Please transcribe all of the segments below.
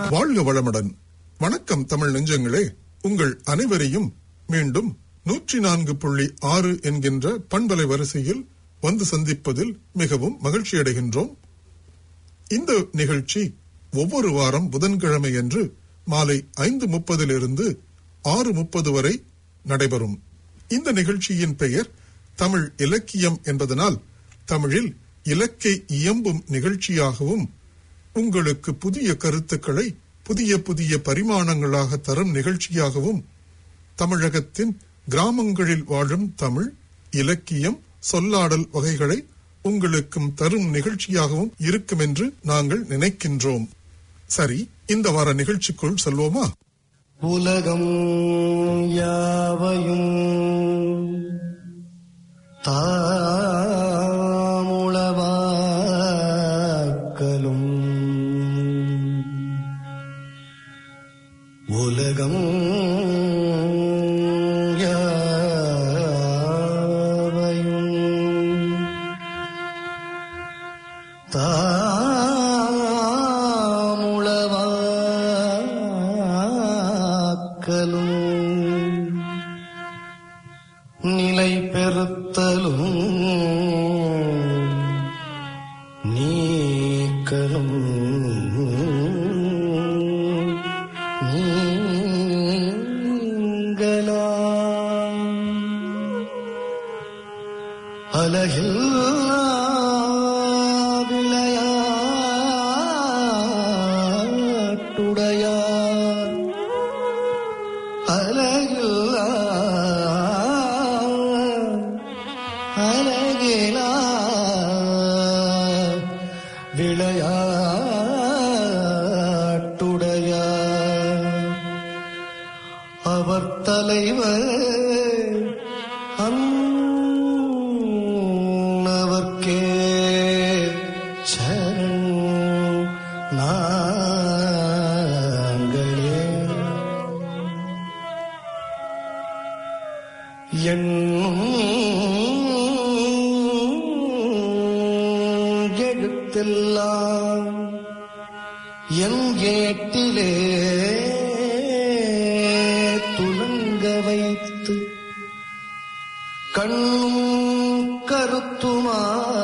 வாழ்க வளமுடன் வணக்கம் தமிழ் நெஞ்சங்களே உங்கள் அனைவரையும் மீண்டும் நூற்றி நான்கு புள்ளி ஆறு என்கின்ற பண்பலை வரிசையில் வந்து சந்திப்பதில் மிகவும் மகிழ்ச்சி அடைகின்றோம் இந்த நிகழ்ச்சி ஒவ்வொரு வாரம் புதன்கிழமை அன்று மாலை ஐந்து முப்பதிலிருந்து ஆறு முப்பது வரை நடைபெறும் இந்த நிகழ்ச்சியின் பெயர் தமிழ் இலக்கியம் என்பதனால் தமிழில் இலக்கை இயம்பும் நிகழ்ச்சியாகவும் உங்களுக்கு புதிய கருத்துக்களை புதிய புதிய பரிமாணங்களாக தரும் நிகழ்ச்சியாகவும் தமிழகத்தின் கிராமங்களில் வாழும் தமிழ் இலக்கியம் சொல்லாடல் வகைகளை உங்களுக்கும் தரும் நிகழ்ச்சியாகவும் இருக்கும் என்று நாங்கள் நினைக்கின்றோம் சரி இந்த வார நிகழ்ச்சிக்குள் செல்வோமா உலகம் யாவையும் தாமுளவாக்கலும் உலகம் யாவையும் தாமுளவாக்கலும் நிலை பெறுத்தலும் நீக்கலும் நீங்களாம் அலகில்லா விளையாட்டுடையார் அலகில்லா அலகிலா விளையாட்டுடையார் அவர் தலைவர் அன்னவர்க்கே சரண் நாங்களே எண்ணும் எழுத்தெல்லாம் என் ஏட்டிலே துலங்க வைத்து கண்ணும் கருத்துமா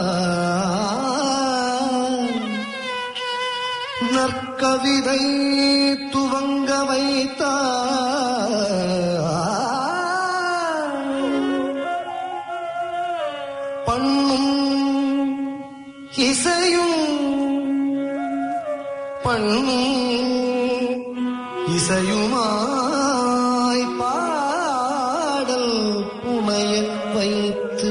நற்கவிதை துவங்க வைத்தார் பண்ணும் இசையும் பண்ணும் இசையுமாய் பாடல் புனைய வைத்து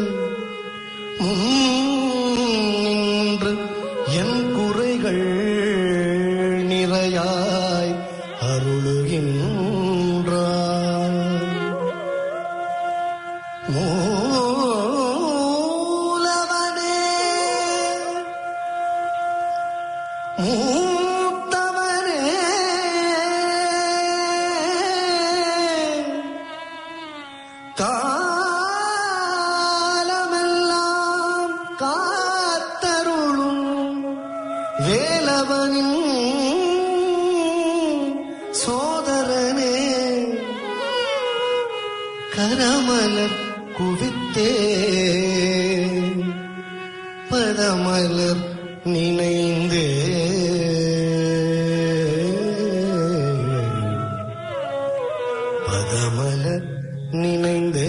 முன்று என் குறைகள் நிறையாய் அருளுகின்றான் மூலவனே மூத்தவனே காலமெல்லாம் காத்தருளும் வேலவனின் சோதரனே கரமலர் குவித்தே பதமலர் நினைந்தே பதமலர் நினைந்தே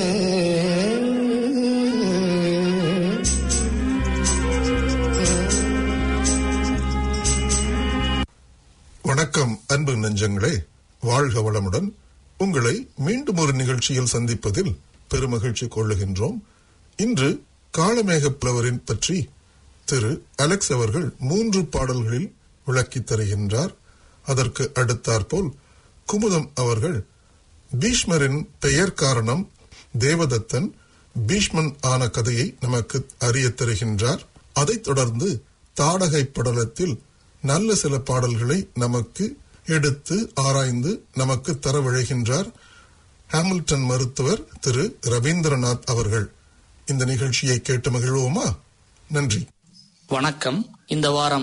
வணக்கம் அன்பு நெஞ்சங்களே வாழ்க வளமுடன் உங்களை மீண்டும் ஒரு நிகழ்ச்சியில் சந்திப்பதில் பெருமகிழ்ச்சி கொள்ளுகின்றோம் இன்று காளமேக புலவரின் பற்றி திரு அலெக்ஸ் அவர்கள் மூன்று பாடல்களில் விளக்கித் தருகின்றார் அதற்கு அடுத்தாற்போல் குமுதம் அவர்கள் பீஷ்மரின் பெயர் காரணம் தேவதத்தன் பீஷ்மன் ஆன கதையை நமக்கு அறியத் தருகின்றார் அதைத் தொடர்ந்து தாடகை படலத்தில் நல்ல சில பாடல்களை நமக்கு எடுத்து ஆராய்ந்து நமக்கு தர விழைகின்றார் ஹாமில்டன் மருத்துவர் திரு ரவீந்திரநாத் அவர்கள் இந்த நிகழ்ச்சியை கேட்டு மகிழ்வோமா நன்றி வணக்கம் இந்த வாரம்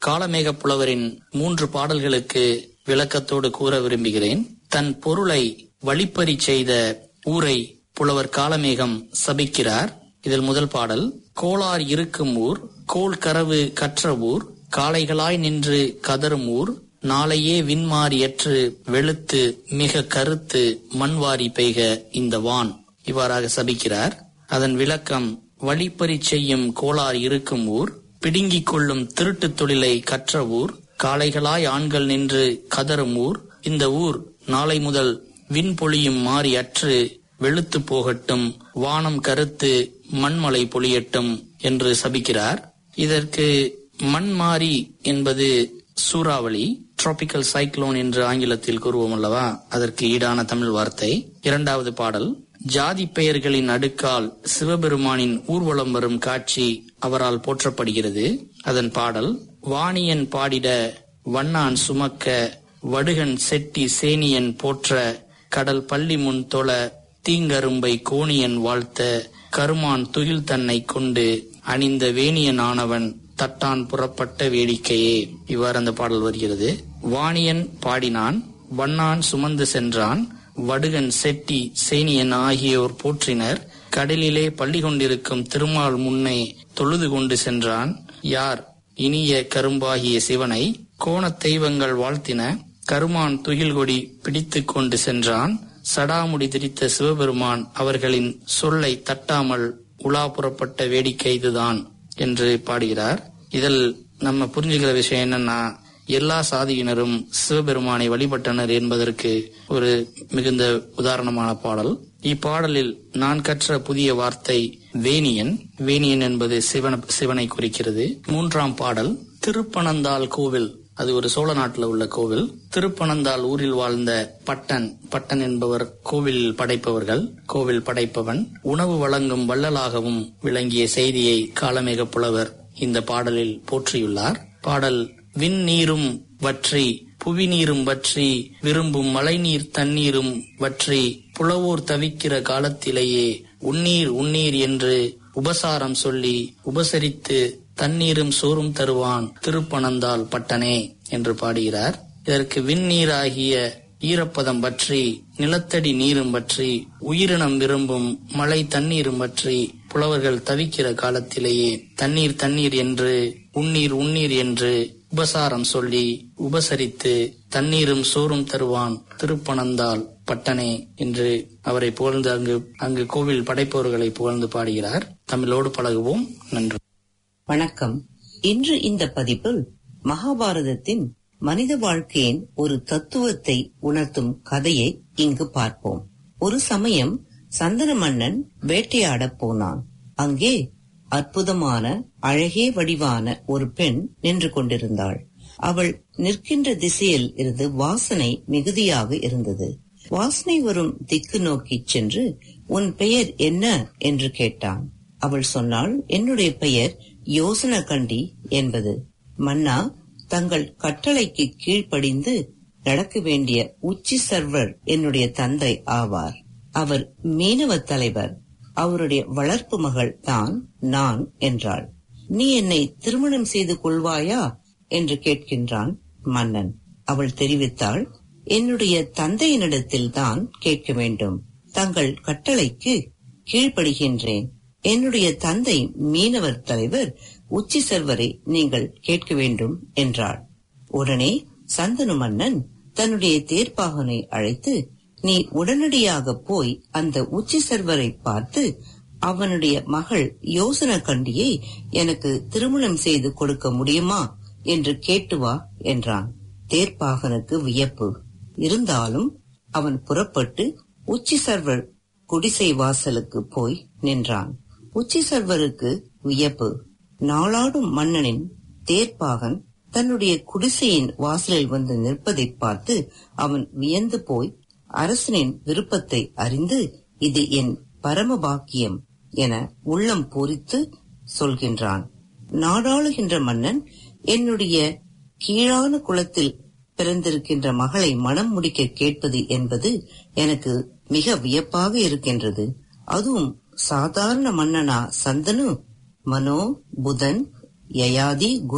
காலமேக புலவரின் மூன்று பாடல்களுக்கு விளக்கத்தோடு கூற விரும்புகிறேன் தன் பொருளை வழிப்பறி செய்த ஊரை புலவர் காலமேகம் சபிக்கிறார் இதில் முதல் பாடல் கோளார் இருக்கும் ஊர் கோல் கரவு கற்ற ஊர் காளைகளாய் நின்று கதரும் ஊர் நாளையே விண்மாறியற்று வெளுத்து மிக கருத்து மண்வாரி பெய்க இந்த வான் இவ்வாறாக சபிக்கிறார் அதன் விளக்கம் வழிப்பறி செய்யும் கோளார் இருக்கும் ஊர் பிடுங்கிக் கொள்ளும் திருட்டுத் தொழிலை கற்ற ஊர் காளைகளாய் ஆண்கள் நின்று கதரும் ஊர் இந்த ஊர் நாளை முதல் விண்பொழியும் மாறி அற்று வெளுத்து போகட்டும் வானம் கருத்து மண்மலை பொழியட்டும் என்று சபிக்கிறார் இதற்கு மண்மாரி என்பது சூறாவளி டிராபிக்கல் சைக்ளோன் என்று ஆங்கிலத்தில் கூறுவோம் அல்லவா அதற்கு ஈடான தமிழ் வார்த்தை இரண்டாவது பாடல் ஜாதி பெயர்களின் அடுக்கால் சிவபெருமானின் ஊர்வலம் வரும் காட்சி அவரால் போற்றப்படுகிறது அதன் பாடல் வாணியன் பாடிட வண்ணான் சுமக்க வடுகன் செட்டி சேனியன் போற்ற கடல் பள்ளி முன் தொழ தீங்கரும்பை கோணியன் வாழ்த்த கருமான் துயில் தன்னை கொண்டு அணிந்த வேணியன் ஆனவன் தட்டான் புறப்பட்ட வேடிக்கையே இவ்வாறு அந்த பாடல் வருகிறது வாணியன் பாடினான் வண்ணான் சுமந்து சென்றான் வடுகன் செட்டி சேனியன் ஆகியோர் போற்றினர் கடலிலே பள்ளி கொண்டிருக்கும் திருமால் முன்னே தொழுது கொண்டு சென்றான் யார் இனிய கரும்பாகிய சிவனை கோணத் தெய்வங்கள் வாழ்த்தின கருமான் துகில்கொடி பிடித்துக் கொண்டு சென்றான் சடாமுடி திரித்த சிவபெருமான் அவர்களின் சொல்லை தட்டாமல் உலா புறப்பட்ட வேடிக்கை இதுதான் என்று பாடுகிறார் இதில் நம்ம புரிஞ்சுக்கிற விஷயம் என்னன்னா எல்லா சாதியினரும் சிவபெருமானை வழிபட்டனர் என்பதற்கு ஒரு மிகுந்த உதாரணமான பாடல் இப்பாடலில் நான் கற்ற புதிய வார்த்தை வேணியன் வேணியன் என்பது சிவன சிவனை குறிக்கிறது மூன்றாம் பாடல் திருப்பனந்தாள் கோவில் அது ஒரு சோழ நாட்டில் உள்ள கோவில் திருப்பனந்தாள் ஊரில் வாழ்ந்த பட்டன் பட்டன் என்பவர் கோவில் படைப்பவர்கள் கோவில் படைப்பவன் உணவு வழங்கும் வள்ளலாகவும் விளங்கிய செய்தியை காலமேக புலவர் இந்த பாடலில் போற்றியுள்ளார் பாடல் விண் நீரும் வற்றி புவி நீரும் வற்றி விரும்பும் மழைநீர் தண்ணீரும் வற்றி புலவோர் தவிக்கிற காலத்திலேயே உன்னீர் உன்னீர் என்று உபசாரம் சொல்லி உபசரித்து தண்ணீரும் சோறும் தருவான் திருப்பனந்தாள் பட்டனே என்று பாடுகிறார் இதற்கு விண்ணீராகிய ஈரப்பதம் பற்றி நிலத்தடி நீரும் பற்றி உயிரினம் விரும்பும் மழை தண்ணீரும் பற்றி புலவர்கள் தவிக்கிற காலத்திலேயே தண்ணீர் தண்ணீர் என்று உன்னீர் உன்னீர் என்று உபசாரம் சொல்லி உபசரித்து தண்ணீரும் சோறும் தருவான் திருப்பனந்தாள் பட்டனே என்று அவரை புகழ்ந்து அங்கு அங்கு கோவில் படைப்பவர்களை புகழ்ந்து பாடுகிறார் தமிழோடு பழகுவோம் நன்றி வணக்கம் இன்று இந்த பதிப்பில் மகாபாரதத்தின் மனித வாழ்க்கையின் ஒரு தத்துவத்தை உணர்த்தும் கதையை இங்கு பார்ப்போம் ஒரு சமயம் சந்தன மன்னன் வேட்டையாடப் போனான் அங்கே அற்புதமான அழகே வடிவான ஒரு பெண் நின்று கொண்டிருந்தாள் அவள் நிற்கின்ற திசையில் இருந்து வாசனை மிகுதியாக இருந்தது வாசனை வரும் திக்கு நோக்கிச் சென்று உன் பெயர் என்ன என்று கேட்டான் அவள் சொன்னாள் என்னுடைய பெயர் யோசன கண்டி என்பது மன்னா தங்கள் கட்டளைக்கு கீழ்ப்படிந்து நடக்க வேண்டிய உச்சி சர்வர் என்னுடைய தந்தை ஆவார் அவர் மீனவ தலைவர் அவருடைய வளர்ப்பு மகள் தான் நான் என்றாள் நீ என்னை திருமணம் செய்து கொள்வாயா என்று கேட்கின்றான் மன்னன் அவள் தெரிவித்தாள் என்னுடைய தந்தையினிடத்தில் தான் கேட்க வேண்டும் தங்கள் கட்டளைக்கு கீழ்ப்படுகின்றேன் என்னுடைய தந்தை மீனவர் தலைவர் உச்சி செல்வரை நீங்கள் கேட்க வேண்டும் என்றாள் உடனே சந்தனு மன்னன் தன்னுடைய தேர்ப்பாகனை அழைத்து நீ உடனடியாக போய் அந்த உச்சி செல்வரை பார்த்து அவனுடைய மகள் யோசன கண்டியை எனக்கு திருமணம் செய்து கொடுக்க முடியுமா என்று கேட்டு வா என்றான் தேர்ப்பாகனுக்கு வியப்பு இருந்தாலும் அவன் புறப்பட்டு உச்சி சர்வர் குடிசை வாசலுக்கு போய் நின்றான் உச்சி சர்வருக்கு வியப்பு நாளாடும் மன்னனின் தேர்ப்பாகன் தன்னுடைய குடிசையின் வாசலில் வந்து நிற்பதை பார்த்து அவன் வியந்து போய் அரசனின் விருப்பத்தை அறிந்து இது என் பரம பாக்கியம் என உள்ளம் பூரித்து சொல்கின்றான் நாடாளுகின்ற மன்னன் என்னுடைய கீழான குலத்தில் பிறந்திருக்கின்ற மகளை மனம் முடிக்க கேட்பது என்பது எனக்கு மிக வியப்பாக இருக்கின்றது அதுவும் சாதாரண மன்னனா சந்தனு மனோ புதன் யயாதி குரு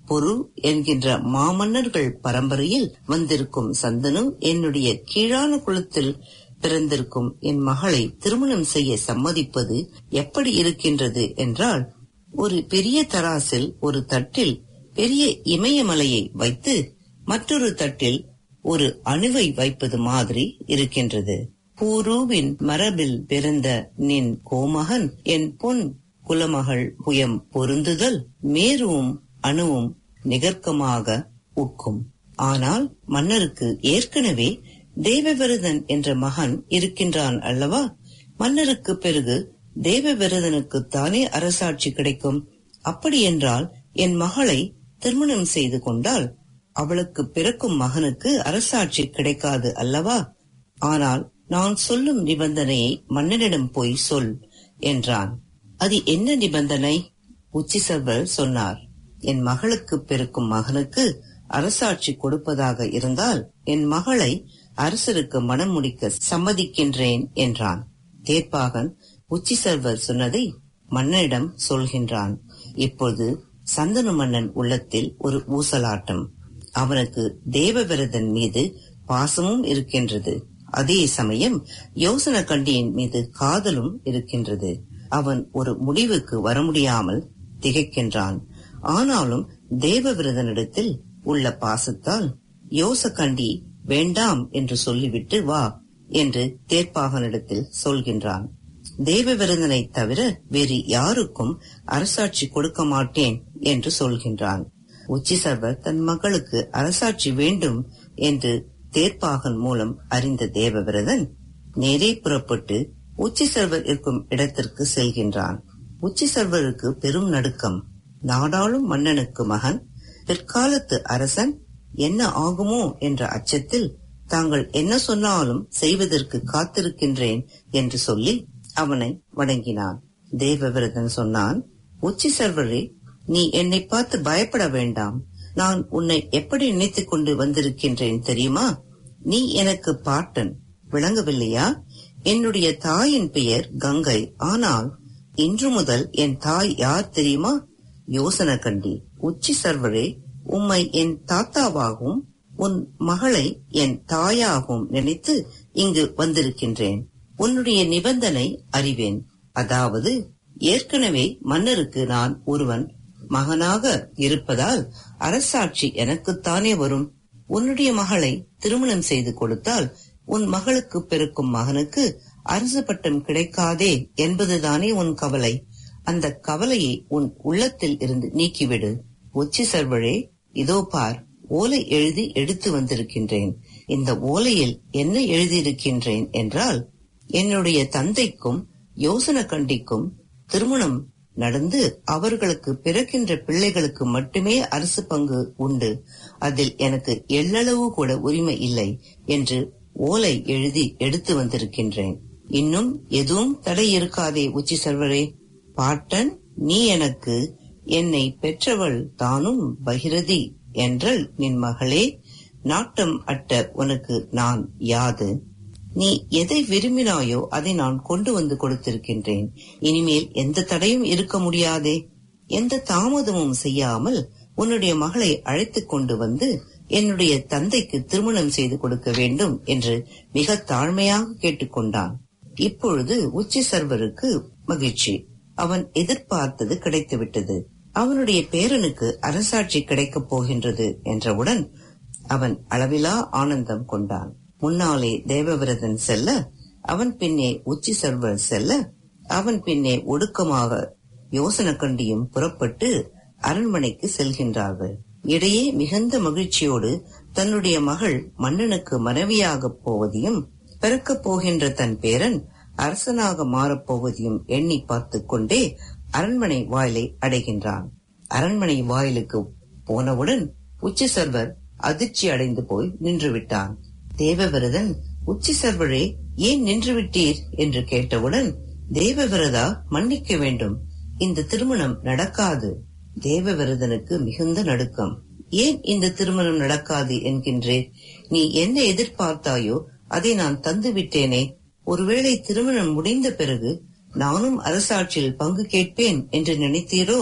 பொரு என்கின்ற மாமன்னர்கள் பரம்பரையில் வந்திருக்கும் சந்தனு என்னுடைய கீழான குலத்தில் பிறந்திருக்கும் என் மகளை திருமணம் செய்ய சம்மதிப்பது எப்படி இருக்கின்றது என்றால் ஒரு பெரிய தராசில் ஒரு தட்டில் பெரிய இமயமலையை வைத்து மற்றொரு தட்டில் ஒரு அணுவை வைப்பது மாதிரி இருக்கின்றது பூருவின் மரபில் பிறந்த நின் கோமகன் என் பொன் குலமகள் புயம் பொருந்துதல் மேருவும் அணுவும் நிகர்க்கமாக உட்கும் ஆனால் மன்னருக்கு ஏற்கனவே தேவவிரதன் என்ற மகன் இருக்கின்றான் அல்லவா மன்னருக்கு பிறகு தேவவிரதனுக்கு தானே அரசாட்சி கிடைக்கும் அப்படி என்றால் என் மகளை திருமணம் செய்து கொண்டால் அவளுக்கு பிறக்கும் மகனுக்கு அரசாட்சி கிடைக்காது அல்லவா ஆனால் நான் சொல்லும் நிபந்தனையை மன்னனிடம் போய் சொல் என்றான் அது என்ன நிபந்தனை உச்சிசர்வர் சொன்னார் என் மகளுக்கு பிறக்கும் மகனுக்கு அரசாட்சி கொடுப்பதாக இருந்தால் என் மகளை அரசருக்கு மனம் முடிக்க சம்மதிக்கின்றேன் என்றான் தேர்ப்பாகன் உச்சிசர்வர் சொன்னதை மன்னனிடம் சொல்கின்றான் இப்பொழுது சந்தனு மன்னன் உள்ளத்தில் ஒரு ஊசலாட்டம் அவனுக்கு தேவவிரதன் மீது பாசமும் இருக்கின்றது அதே சமயம் யோசன கண்டியின் மீது காதலும் இருக்கின்றது அவன் ஒரு முடிவுக்கு வர முடியாமல் திகைக்கின்றான் ஆனாலும் தேவவிரதனிடத்தில் உள்ள பாசத்தால் யோசகண்டி வேண்டாம் என்று சொல்லிவிட்டு வா என்று தேர்ப்பாகனிடத்தில் சொல்கின்றான் தேவவிரதனை தவிர வேறு யாருக்கும் அரசாட்சி கொடுக்க மாட்டேன் என்று சொல்கின்றான் உச்சிசர்வர் தன் மகளுக்கு அரசாட்சி வேண்டும் என்று தேர்ப்பாகன் மூலம் அறிந்த தேவவிரதன் நேரே புறப்பட்டு உச்சிசர்வர் இருக்கும் இடத்திற்கு செல்கின்றான் உச்சிசர்வருக்கு பெரும் நடுக்கம் நாடாளும் மன்னனுக்கு மகன் பிற்காலத்து அரசன் என்ன ஆகுமோ என்ற அச்சத்தில் தாங்கள் என்ன சொன்னாலும் செய்வதற்கு காத்திருக்கின்றேன் என்று சொல்லி அவனை வணங்கினான் தேவவிரதன் சொன்னான் உச்சி சர்வரே நீ என்னை பார்த்து பயப்பட வேண்டாம் நான் உன்னை எப்படி நினைத்துக் கொண்டு வந்திருக்கின்றேன் தெரியுமா நீ எனக்கு பாட்டன் விளங்கவில்லையா என்னுடைய தாயின் பெயர் கங்கை ஆனால் இன்று முதல் என் தாய் யார் தெரியுமா யோசன கண்டி உச்சி சர்வரே உம்மை என் தாத்தாவாகவும் உன் மகளை என் தாயாகவும் நினைத்து இங்கு வந்திருக்கின்றேன் உன்னுடைய நிபந்தனை அறிவேன் அதாவது ஏற்கனவே மன்னருக்கு நான் ஒருவன் மகனாக இருப்பதால் அரசாட்சி எனக்குத்தானே வரும் உன்னுடைய மகளை திருமணம் செய்து கொடுத்தால் உன் மகளுக்கு பிறக்கும் மகனுக்கு அரசு பட்டம் கிடைக்காதே என்பதுதானே உன் கவலை அந்த கவலையை உன் உள்ளத்தில் இருந்து நீக்கிவிடு உச்சி சர்வழே இதோ பார் ஓலை எழுதி எடுத்து வந்திருக்கின்றேன் இந்த ஓலையில் என்ன எழுதியிருக்கின்றேன் என்றால் என்னுடைய தந்தைக்கும் யோசன கண்டிக்கும் திருமணம் நடந்து அவர்களுக்கு பிறக்கின்ற பிள்ளைகளுக்கு மட்டுமே அரசு பங்கு உண்டு அதில் எனக்கு எள்ளளவு கூட உரிமை இல்லை என்று ஓலை எழுதி எடுத்து வந்திருக்கின்றேன் இன்னும் எதுவும் தடை இருக்காதே உச்சி சர்வரே பாட்டன் நீ எனக்கு என்னை பெற்றவள் தானும் பகிரதி என்றல் நின் மகளே நாட்டம் அட்ட உனக்கு நான் யாது நீ எதை விரும்பினாயோ அதை நான் கொண்டு வந்து கொடுத்திருக்கின்றேன் இனிமேல் எந்த தடையும் இருக்க முடியாதே எந்த தாமதமும் செய்யாமல் உன்னுடைய மகளை அழைத்துக் கொண்டு வந்து என்னுடைய தந்தைக்கு திருமணம் செய்து கொடுக்க வேண்டும் என்று மிக தாழ்மையாக கேட்டுக்கொண்டான் இப்பொழுது உச்சி சர்வருக்கு மகிழ்ச்சி அவன் எதிர்பார்த்தது கிடைத்துவிட்டது அவனுடைய பேரனுக்கு அரசாட்சி கிடைக்கப் போகின்றது என்றவுடன் அவன் அளவிலா ஆனந்தம் கொண்டான் முன்னாலே தேவவிரதன் செல்ல அவன் பின்னே உச்சி சர்வர் செல்ல அவன் பின்னே ஒடுக்கமாக யோசன கண்டியும் புறப்பட்டு அரண்மனைக்கு செல்கின்றார்கள் இடையே மிகுந்த மகிழ்ச்சியோடு தன்னுடைய மகள் மன்னனுக்கு மனைவியாகப் போவதையும் பிறக்கப் போகின்ற தன் பேரன் அரசனாக மாறப்போவதையும் எண்ணி பார்த்துக் கொண்டே அரண்மனை வாயிலை அடைகின்றான் அரண்மனை வாயிலுக்கு போனவுடன் உச்சி சர்வர் அதிர்ச்சி அடைந்து போய் நின்று விட்டான் தேவவிரதன் உச்சி சர்வரே ஏன் நின்று விட்டீர் என்று கேட்டவுடன் தேவவிரதா மன்னிக்க வேண்டும் இந்த திருமணம் நடக்காது தேவவிரதனுக்கு மிகுந்த நடுக்கம் ஏன் இந்த திருமணம் நடக்காது என்கின்றேன் நீ என்ன எதிர்பார்த்தாயோ அதை நான் தந்து விட்டேனே ஒருவேளை திருமணம் முடிந்த பிறகு நானும் அரசாட்சியில் பங்கு கேட்பேன் என்று நினைத்தீரோ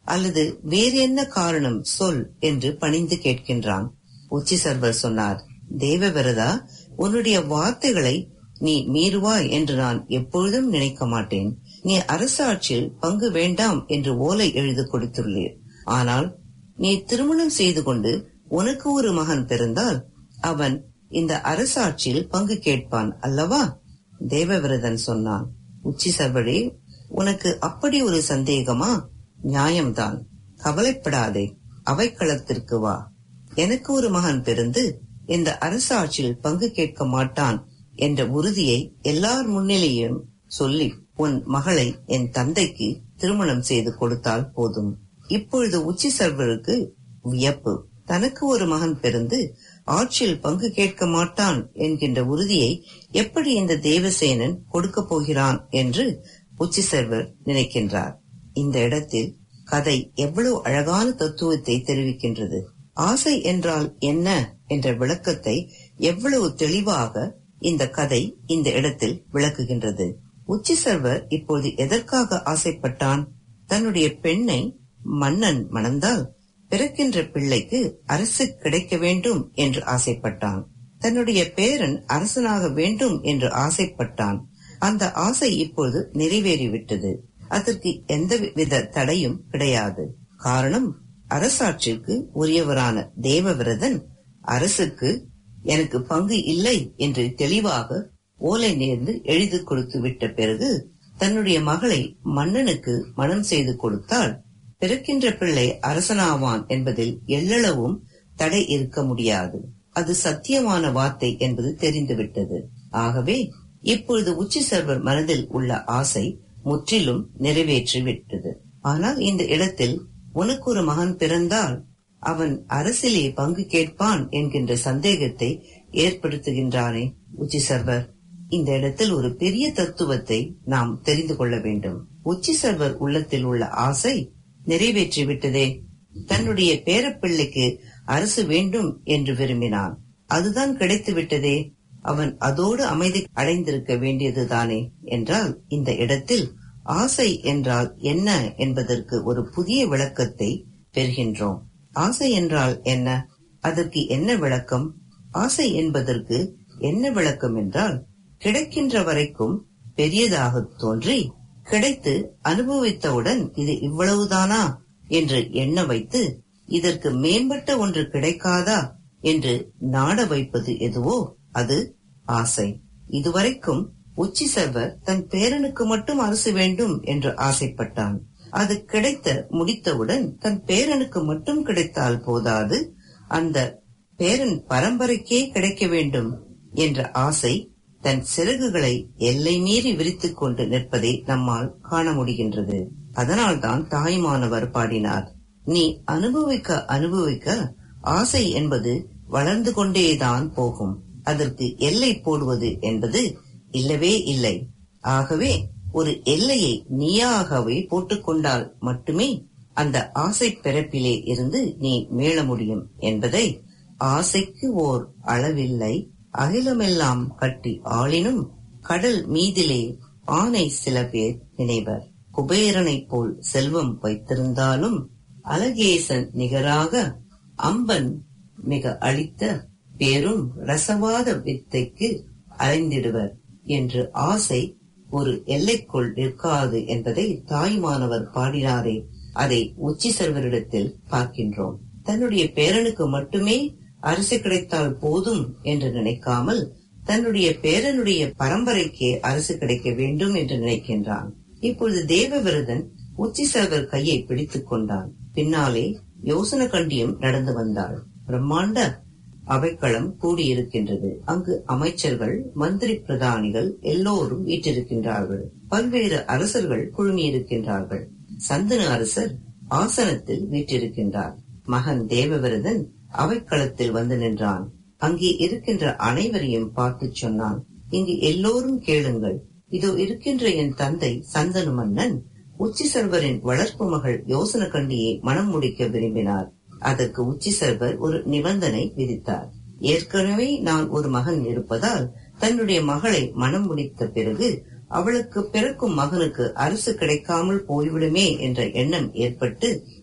அல்லது வேறு என்ன காரணம் சொல் என்று பணிந்து கேட்கின்றான் உச்சி சர்வர் சொன்னார் தேவவிரதா உன்னுடைய வார்த்தைகளை நீ மீறுவாய் என்று நான் எப்பொழுதும் நினைக்க மாட்டேன் நீ அரசாட்சியில் பங்கு வேண்டாம் என்று ஓலை எழுதி கொடுத்துள்ளீர் ஆனால் நீ திருமணம் செய்து கொண்டு உனக்கு ஒரு மகன் பிறந்தால் அவன் இந்த அரசாட்சியில் பங்கு கேட்பான் அல்லவா தேவவிரதன் சொன்னான் உச்சி சர்வரே உனக்கு அப்படி ஒரு சந்தேகமா நியாயம்தான் கவலைப்படாதே அவைக்களத்திற்கு வா எனக்கு ஒரு மகன் பிறந்து இந்த அரசாட்சியில் பங்கு கேட்க மாட்டான் என்ற உறுதியை எல்லார் முன்னிலையும் சொல்லி உன் மகளை என் தந்தைக்கு திருமணம் செய்து கொடுத்தால் போதும் இப்பொழுது உச்சி சர்வருக்கு வியப்பு தனக்கு ஒரு மகன் பிறந்து ஆட்சியில் பங்கு கேட்க மாட்டான் என்கின்ற உறுதியை எப்படி இந்த தேவசேனன் கொடுக்க போகிறான் என்று உச்சி சர்வர் நினைக்கின்றார் இந்த இடத்தில் கதை எவ்வளவு அழகான தத்துவத்தை தெரிவிக்கின்றது ஆசை என்றால் என்ன என்ற விளக்கத்தை எவ்வளவு தெளிவாக இந்த கதை இந்த இடத்தில் விளக்குகின்றது உச்சி சர்வர் இப்போது எதற்காக ஆசைப்பட்டான் தன்னுடைய பெண்ணை மன்னன் மணந்தால் பிறக்கின்ற பிள்ளைக்கு அரசு கிடைக்க வேண்டும் என்று ஆசைப்பட்டான் தன்னுடைய பேரன் அரசனாக வேண்டும் என்று ஆசைப்பட்டான் அந்த ஆசை இப்பொழுது நிறைவேறிவிட்டது அதற்கு எந்தவித தடையும் கிடையாது காரணம் அரசாட்சிக்கு உரியவரான தேவவிரதன் அரசுக்கு எனக்கு பங்கு இல்லை என்று தெளிவாக ஓலை நேர்ந்து எழுதி கொடுத்து விட்ட பிறகு தன்னுடைய மகளை மன்னனுக்கு மனம் செய்து கொடுத்தால் பிறக்கின்ற பிள்ளை அரசனாவான் என்பதில் எள்ளளவும் தடை இருக்க முடியாது அது சத்தியமான வார்த்தை என்பது தெரிந்துவிட்டது ஆகவே இப்பொழுது உச்சி சர்வர் மனதில் உள்ள ஆசை முற்றிலும் நிறைவேற்றி விட்டது ஆனால் இந்த இடத்தில் உனக்கு ஒரு மகன் பிறந்தால் அவன் அரசிலே பங்கு கேட்பான் என்கின்ற சந்தேகத்தை ஏற்படுத்துகின்றானே உச்சி சர்வர் இந்த இடத்தில் ஒரு பெரிய தத்துவத்தை நாம் தெரிந்து கொள்ள வேண்டும் உச்சி சர்வர் உள்ளத்தில் உள்ள ஆசை நிறைவேற்றி விட்டதே தன்னுடைய பேரப்பிள்ளைக்கு அரசு வேண்டும் என்று விரும்பினான் அதுதான் கிடைத்து விட்டதே அவன் அதோடு அமைதி அடைந்திருக்க வேண்டியதுதானே என்றால் இந்த இடத்தில் ஆசை என்றால் என்ன என்பதற்கு ஒரு புதிய விளக்கத்தை பெறுகின்றோம் ஆசை என்றால் என்ன அதற்கு என்ன விளக்கம் ஆசை என்பதற்கு என்ன விளக்கம் என்றால் கிடைக்கின்ற வரைக்கும் பெரியதாக தோன்றி கிடைத்து அனுபவித்தவுடன் இது இவ்வளவுதானா என்று எண்ண வைத்து இதற்கு மேம்பட்ட ஒன்று கிடைக்காதா என்று நாட வைப்பது எதுவோ அது ஆசை இதுவரைக்கும் உச்சி சர்வர் தன் பேரனுக்கு மட்டும் அரசு வேண்டும் என்று ஆசைப்பட்டான் அது கிடைத்த முடித்தவுடன் தன் பேரனுக்கு மட்டும் கிடைத்தால் போதாது அந்த பேரன் பரம்பரைக்கே கிடைக்க வேண்டும் என்ற ஆசை தன் சிறகுகளை எல்லை மீறி விரித்துக் கொண்டு நிற்பதை நம்மால் காண முடிகின்றது அதனால்தான் தாய்மானவர் பாடினார் நீ அனுபவிக்க அனுபவிக்க ஆசை என்பது வளர்ந்து கொண்டேதான் போகும் அதற்கு எல்லை போடுவது என்பது இல்லவே இல்லை ஆகவே ஒரு எல்லையை நீயாகவே போட்டுக்கொண்டால் மட்டுமே அந்த ஆசை பிறப்பிலே இருந்து நீ மீள முடியும் என்பதை ஆசைக்கு ஓர் அளவில்லை அகிலமெல்லாம் கட்டி ஆளினும் கடல் மீதிலே ஆணை சில பேர் நினைவர் குபேரனைப் போல் செல்வம் வைத்திருந்தாலும் அழகேசன் நிகராக அம்பன் மிக அளித்த பேரும் ரசவாத வித்தைக்கு அலைந்திடுவர் என்று ஆசை ஒரு எல்லைக்குள் நிற்காது என்பதை தாய்மானவர் பாடினாரே அதை உச்சி செல்வரிடத்தில் பார்க்கின்றோம் தன்னுடைய பேரனுக்கு மட்டுமே அரசு கிடைத்தால் போதும் என்று நினைக்காமல் தன்னுடைய பேரனுடைய பரம்பரைக்கே அரசு கிடைக்க வேண்டும் என்று நினைக்கின்றான் இப்பொழுது தேவவிரதன் உச்சி செல்வர் கையை பிடித்துக் கொண்டான் பின்னாலே யோசன கண்டியும் நடந்து வந்தாள் பிரம்மாண்ட அவைக்களம் கூடியிருக்கின்றது அங்கு அமைச்சர்கள் மந்திரி பிரதானிகள் எல்லோரும் வீற்றிருக்கின்றார்கள் பல்வேறு அரசர்கள் குழுமியிருக்கின்றார்கள் சந்தன அரசர் ஆசனத்தில் வீற்றிருக்கின்றார் மகன் தேவவிரதன் அவைக்களத்தில் வந்து நின்றான் அங்கே இருக்கின்ற அனைவரையும் பார்த்து சொன்னான் இங்கு எல்லோரும் கேளுங்கள் இதோ இருக்கின்ற என் தந்தை சந்தனு மன்னன் உச்சி சர்வரின் வளர்ப்பு மகள் யோசன கண்டியை மனம் முடிக்க விரும்பினார் அதற்கு உச்சி சர்வர் ஒரு நிபந்தனை விதித்தார் ஏற்கனவே நான் ஒரு மகன் இருப்பதால் தன்னுடைய மகளை மனம் முடித்த பிறகு அவளுக்கு பிறக்கும் மகனுக்கு அரசு கிடைக்காமல் போய்விடுமே என்ற எண்ணம் ஏற்பட்டு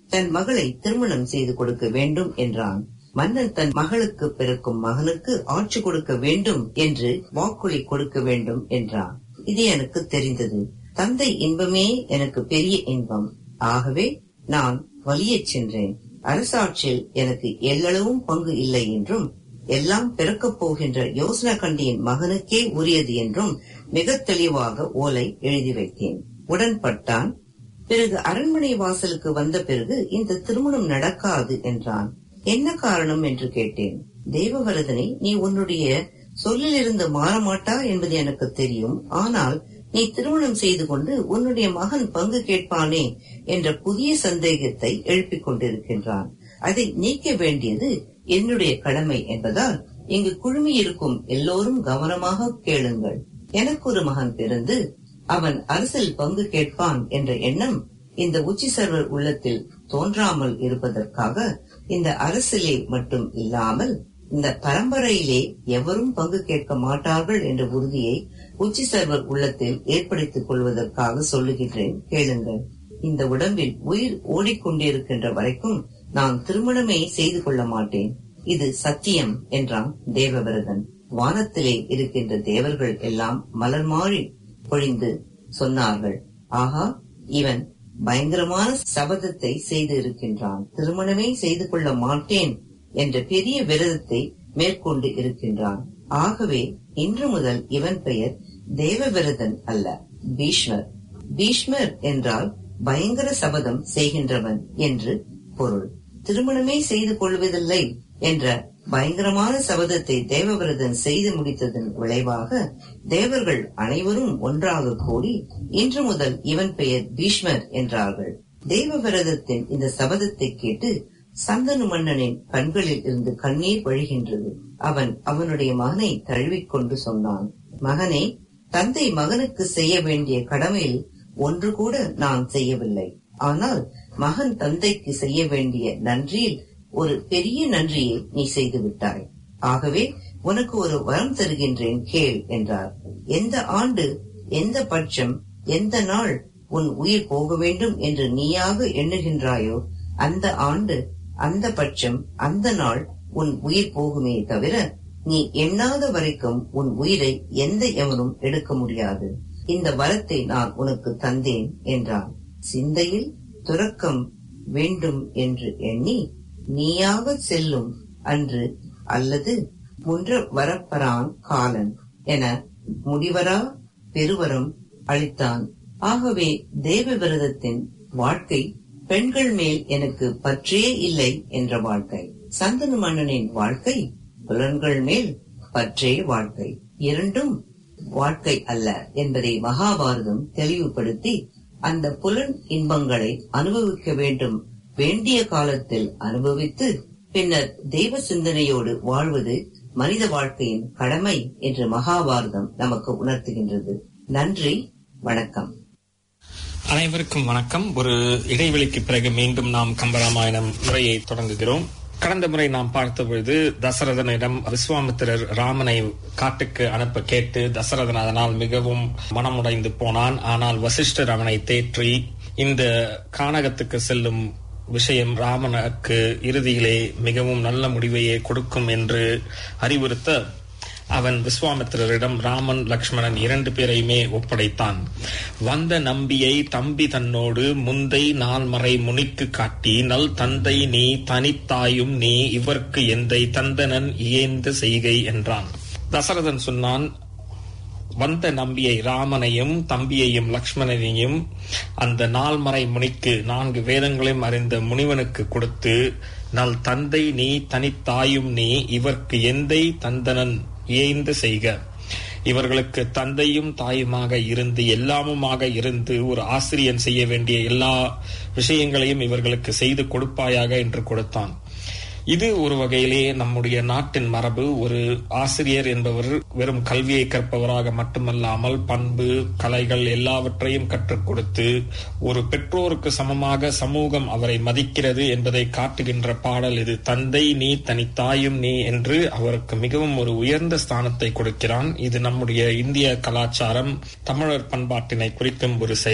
தன் மகளை திருமணம் செய்து கொடுக்க வேண்டும் என்றான் மன்னன் தன் மகளுக்கு பிறக்கும் மகனுக்கு ஆட்சி கொடுக்க வேண்டும் என்று வாக்குறுதி கொடுக்க வேண்டும் என்றான் இது எனக்கு தெரிந்தது தந்தை இன்பமே எனக்கு பெரிய இன்பம் ஆகவே நான் வலியச் சென்றேன் அரசாட்சியில் எனக்கு எல்லளவும் பங்கு இல்லை என்றும் எல்லாம் பிறக்கப் போகின்ற யோசனா கண்டியின் மகனுக்கே உரியது என்றும் மிக தெளிவாக ஓலை எழுதி வைத்தேன் உடன்பட்டான் பிறகு அரண்மனை வாசலுக்கு வந்த பிறகு இந்த திருமணம் நடக்காது என்றான் என்ன காரணம் என்று கேட்டேன் தேவவரதனை நீ உன்னுடைய சொல்லிலிருந்து மாறமாட்டா என்பது எனக்கு தெரியும் ஆனால் நீ திருமணம் செய்து கொண்டு உன்னுடைய மகன் பங்கு கேட்பானே என்ற புதிய சந்தேகத்தை எழுப்பிக் கொண்டிருக்கின்றான் அதை நீக்க வேண்டியது என்னுடைய கடமை என்பதால் இங்கு குழுமியிருக்கும் எல்லோரும் கவனமாக கேளுங்கள் எனக்கு ஒரு மகன் பிறந்து அவன் அரசில் பங்கு கேட்பான் என்ற எண்ணம் இந்த உச்சி சர்வர் உள்ளத்தில் தோன்றாமல் இருப்பதற்காக இந்த அரசிலே மட்டும் இல்லாமல் இந்த பரம்பரையிலே எவரும் பங்கு கேட்க மாட்டார்கள் என்ற உறுதியை உச்சி சர்வர் உள்ளத்தில் ஏற்படுத்திக் கொள்வதற்காக சொல்லுகின்றேன் கேளுங்கள் இந்த உடம்பில் உயிர் ஓடிக்கொண்டிருக்கின்ற வரைக்கும் நான் திருமணமே செய்து கொள்ள மாட்டேன் இது சத்தியம் என்றான் தேவவிரதன் வானத்திலே இருக்கின்ற தேவர்கள் எல்லாம் மலர் மாறி பொழிந்து சொன்னார்கள் ஆஹா இவன் பயங்கரமான சபதத்தை செய்து இருக்கின்றான் திருமணமே செய்து கொள்ள மாட்டேன் என்ற பெரிய விரதத்தை மேற்கொண்டு இருக்கின்றான் ஆகவே இன்று முதல் இவன் பெயர் தேவவிரதன் அல்ல பீஷ்மர் பீஷ்மர் என்றால் பயங்கர சபதம் செய்கின்றவன் என்று பொருள் திருமணமே செய்து கொள்வதில்லை என்ற பயங்கரமான சபதத்தை தேவவிரதன் செய்து முடித்ததன் விளைவாக தேவர்கள் அனைவரும் ஒன்றாக கூடி இன்று முதல் இவன் பெயர் பீஷ்மர் என்றார்கள் தேவவிரதத்தின் இந்த சபதத்தை கேட்டு சந்தனு மன்னனின் கண்களில் இருந்து கண்ணீர் வழிகின்றது அவன் அவனுடைய மகனை தழுவிக்கொண்டு சொன்னான் மகனே தந்தை மகனுக்கு செய்ய வேண்டிய கடமையில் ஒன்று கூட நான் செய்யவில்லை ஆனால் மகன் தந்தைக்கு செய்ய வேண்டிய நன்றியில் ஒரு பெரிய நன்றியை நீ செய்து விட்டாய் ஆகவே உனக்கு ஒரு வரம் தருகின்றேன் கேள் என்றார் எந்த ஆண்டு எந்த பட்சம் எந்த நாள் உன் உயிர் போக வேண்டும் என்று நீயாக எண்ணுகின்றாயோ அந்த ஆண்டு அந்த பட்சம் அந்த நாள் உன் உயிர் போகுமே தவிர நீ எண்ணாத வரைக்கும் உன் உயிரை எந்த எவனும் எடுக்க முடியாது இந்த வரத்தை நான் உனக்கு தந்தேன் என்றான் சிந்தையில் துறக்கம் வேண்டும் என்று எண்ணி நீயாக செல்லும் அன்று அல்லது முன்ற வரப்பரான் காலன் என முடிவரா பெருவரம் அளித்தான் ஆகவே தேவ விரதத்தின் வாழ்க்கை பெண்கள் மேல் எனக்கு பற்றே இல்லை என்ற வாழ்க்கை சந்தனு மன்னனின் வாழ்க்கை புலன்கள் மேல் பற்றே வாழ்க்கை இரண்டும் வாழ்க்கை அல்ல என்பதை மகாபாரதம் தெளிவுபடுத்தி அந்த புலன் இன்பங்களை அனுபவிக்க வேண்டும் வேண்டிய காலத்தில் அனுபவித்து பின்னர் தெய்வ சிந்தனையோடு வாழ்வது மனித வாழ்க்கையின் கடமை என்று மகாபாரதம் நமக்கு உணர்த்துகின்றது நன்றி வணக்கம் அனைவருக்கும் வணக்கம் ஒரு இடைவெளிக்கு பிறகு மீண்டும் நாம் கம்பராமாயணம் முறையை தொடங்குகிறோம் கடந்த முறை நாம் பார்த்த பொழுது தசரதனிடம் விஸ்வாமித்திரர் ராமனை காட்டுக்கு அனுப்ப கேட்டு தசரதன் அதனால் மிகவும் மனமுடைந்து போனான் ஆனால் வசிஷ்டர் அவனை தேற்றி இந்த கானகத்துக்கு செல்லும் விஷயம் ராமனுக்கு இறுதியிலே மிகவும் நல்ல முடிவையே கொடுக்கும் என்று அறிவுறுத்த அவன் விஸ்வாமித்திரரிடம் ராமன் லக்ஷ்மணன் இரண்டு பேரையுமே ஒப்படைத்தான் வந்த நம்பியை தம்பி தன்னோடு முந்தை நால்மறை முனிக்கு காட்டி நல் தந்தை நீ தனித்தாயும் நீ இவர்க்கு எந்தை தந்தனன் இயேந்த செய்கை என்றான் தசரதன் சொன்னான் வந்த நம்பியை ராமனையும் தம்பியையும் லக்ஷ்மணனையும் அந்த நால்மறை முனிக்கு நான்கு வேதங்களையும் அறிந்த முனிவனுக்கு கொடுத்து நல் தந்தை நீ தனித்தாயும் நீ இவர்க்கு எந்தை தந்தனன் ஏய்ந்து செய்க இவர்களுக்கு தந்தையும் தாயுமாக இருந்து எல்லாமுமாக இருந்து ஒரு ஆசிரியன் செய்ய வேண்டிய எல்லா விஷயங்களையும் இவர்களுக்கு செய்து கொடுப்பாயாக என்று கொடுத்தான் இது ஒரு வகையிலே நம்முடைய நாட்டின் மரபு ஒரு ஆசிரியர் என்பவர் வெறும் கல்வியை கற்பவராக மட்டுமல்லாமல் பண்பு கலைகள் எல்லாவற்றையும் கற்றுக் கொடுத்து ஒரு பெற்றோருக்கு சமமாக சமூகம் அவரை மதிக்கிறது என்பதை காட்டுகின்ற பாடல் இது தந்தை நீ தனித்தாயும் நீ என்று அவருக்கு மிகவும் ஒரு உயர்ந்த ஸ்தானத்தை கொடுக்கிறான் இது நம்முடைய இந்திய கலாச்சாரம் தமிழர் பண்பாட்டினை குறிக்கும் ஒரு செயல்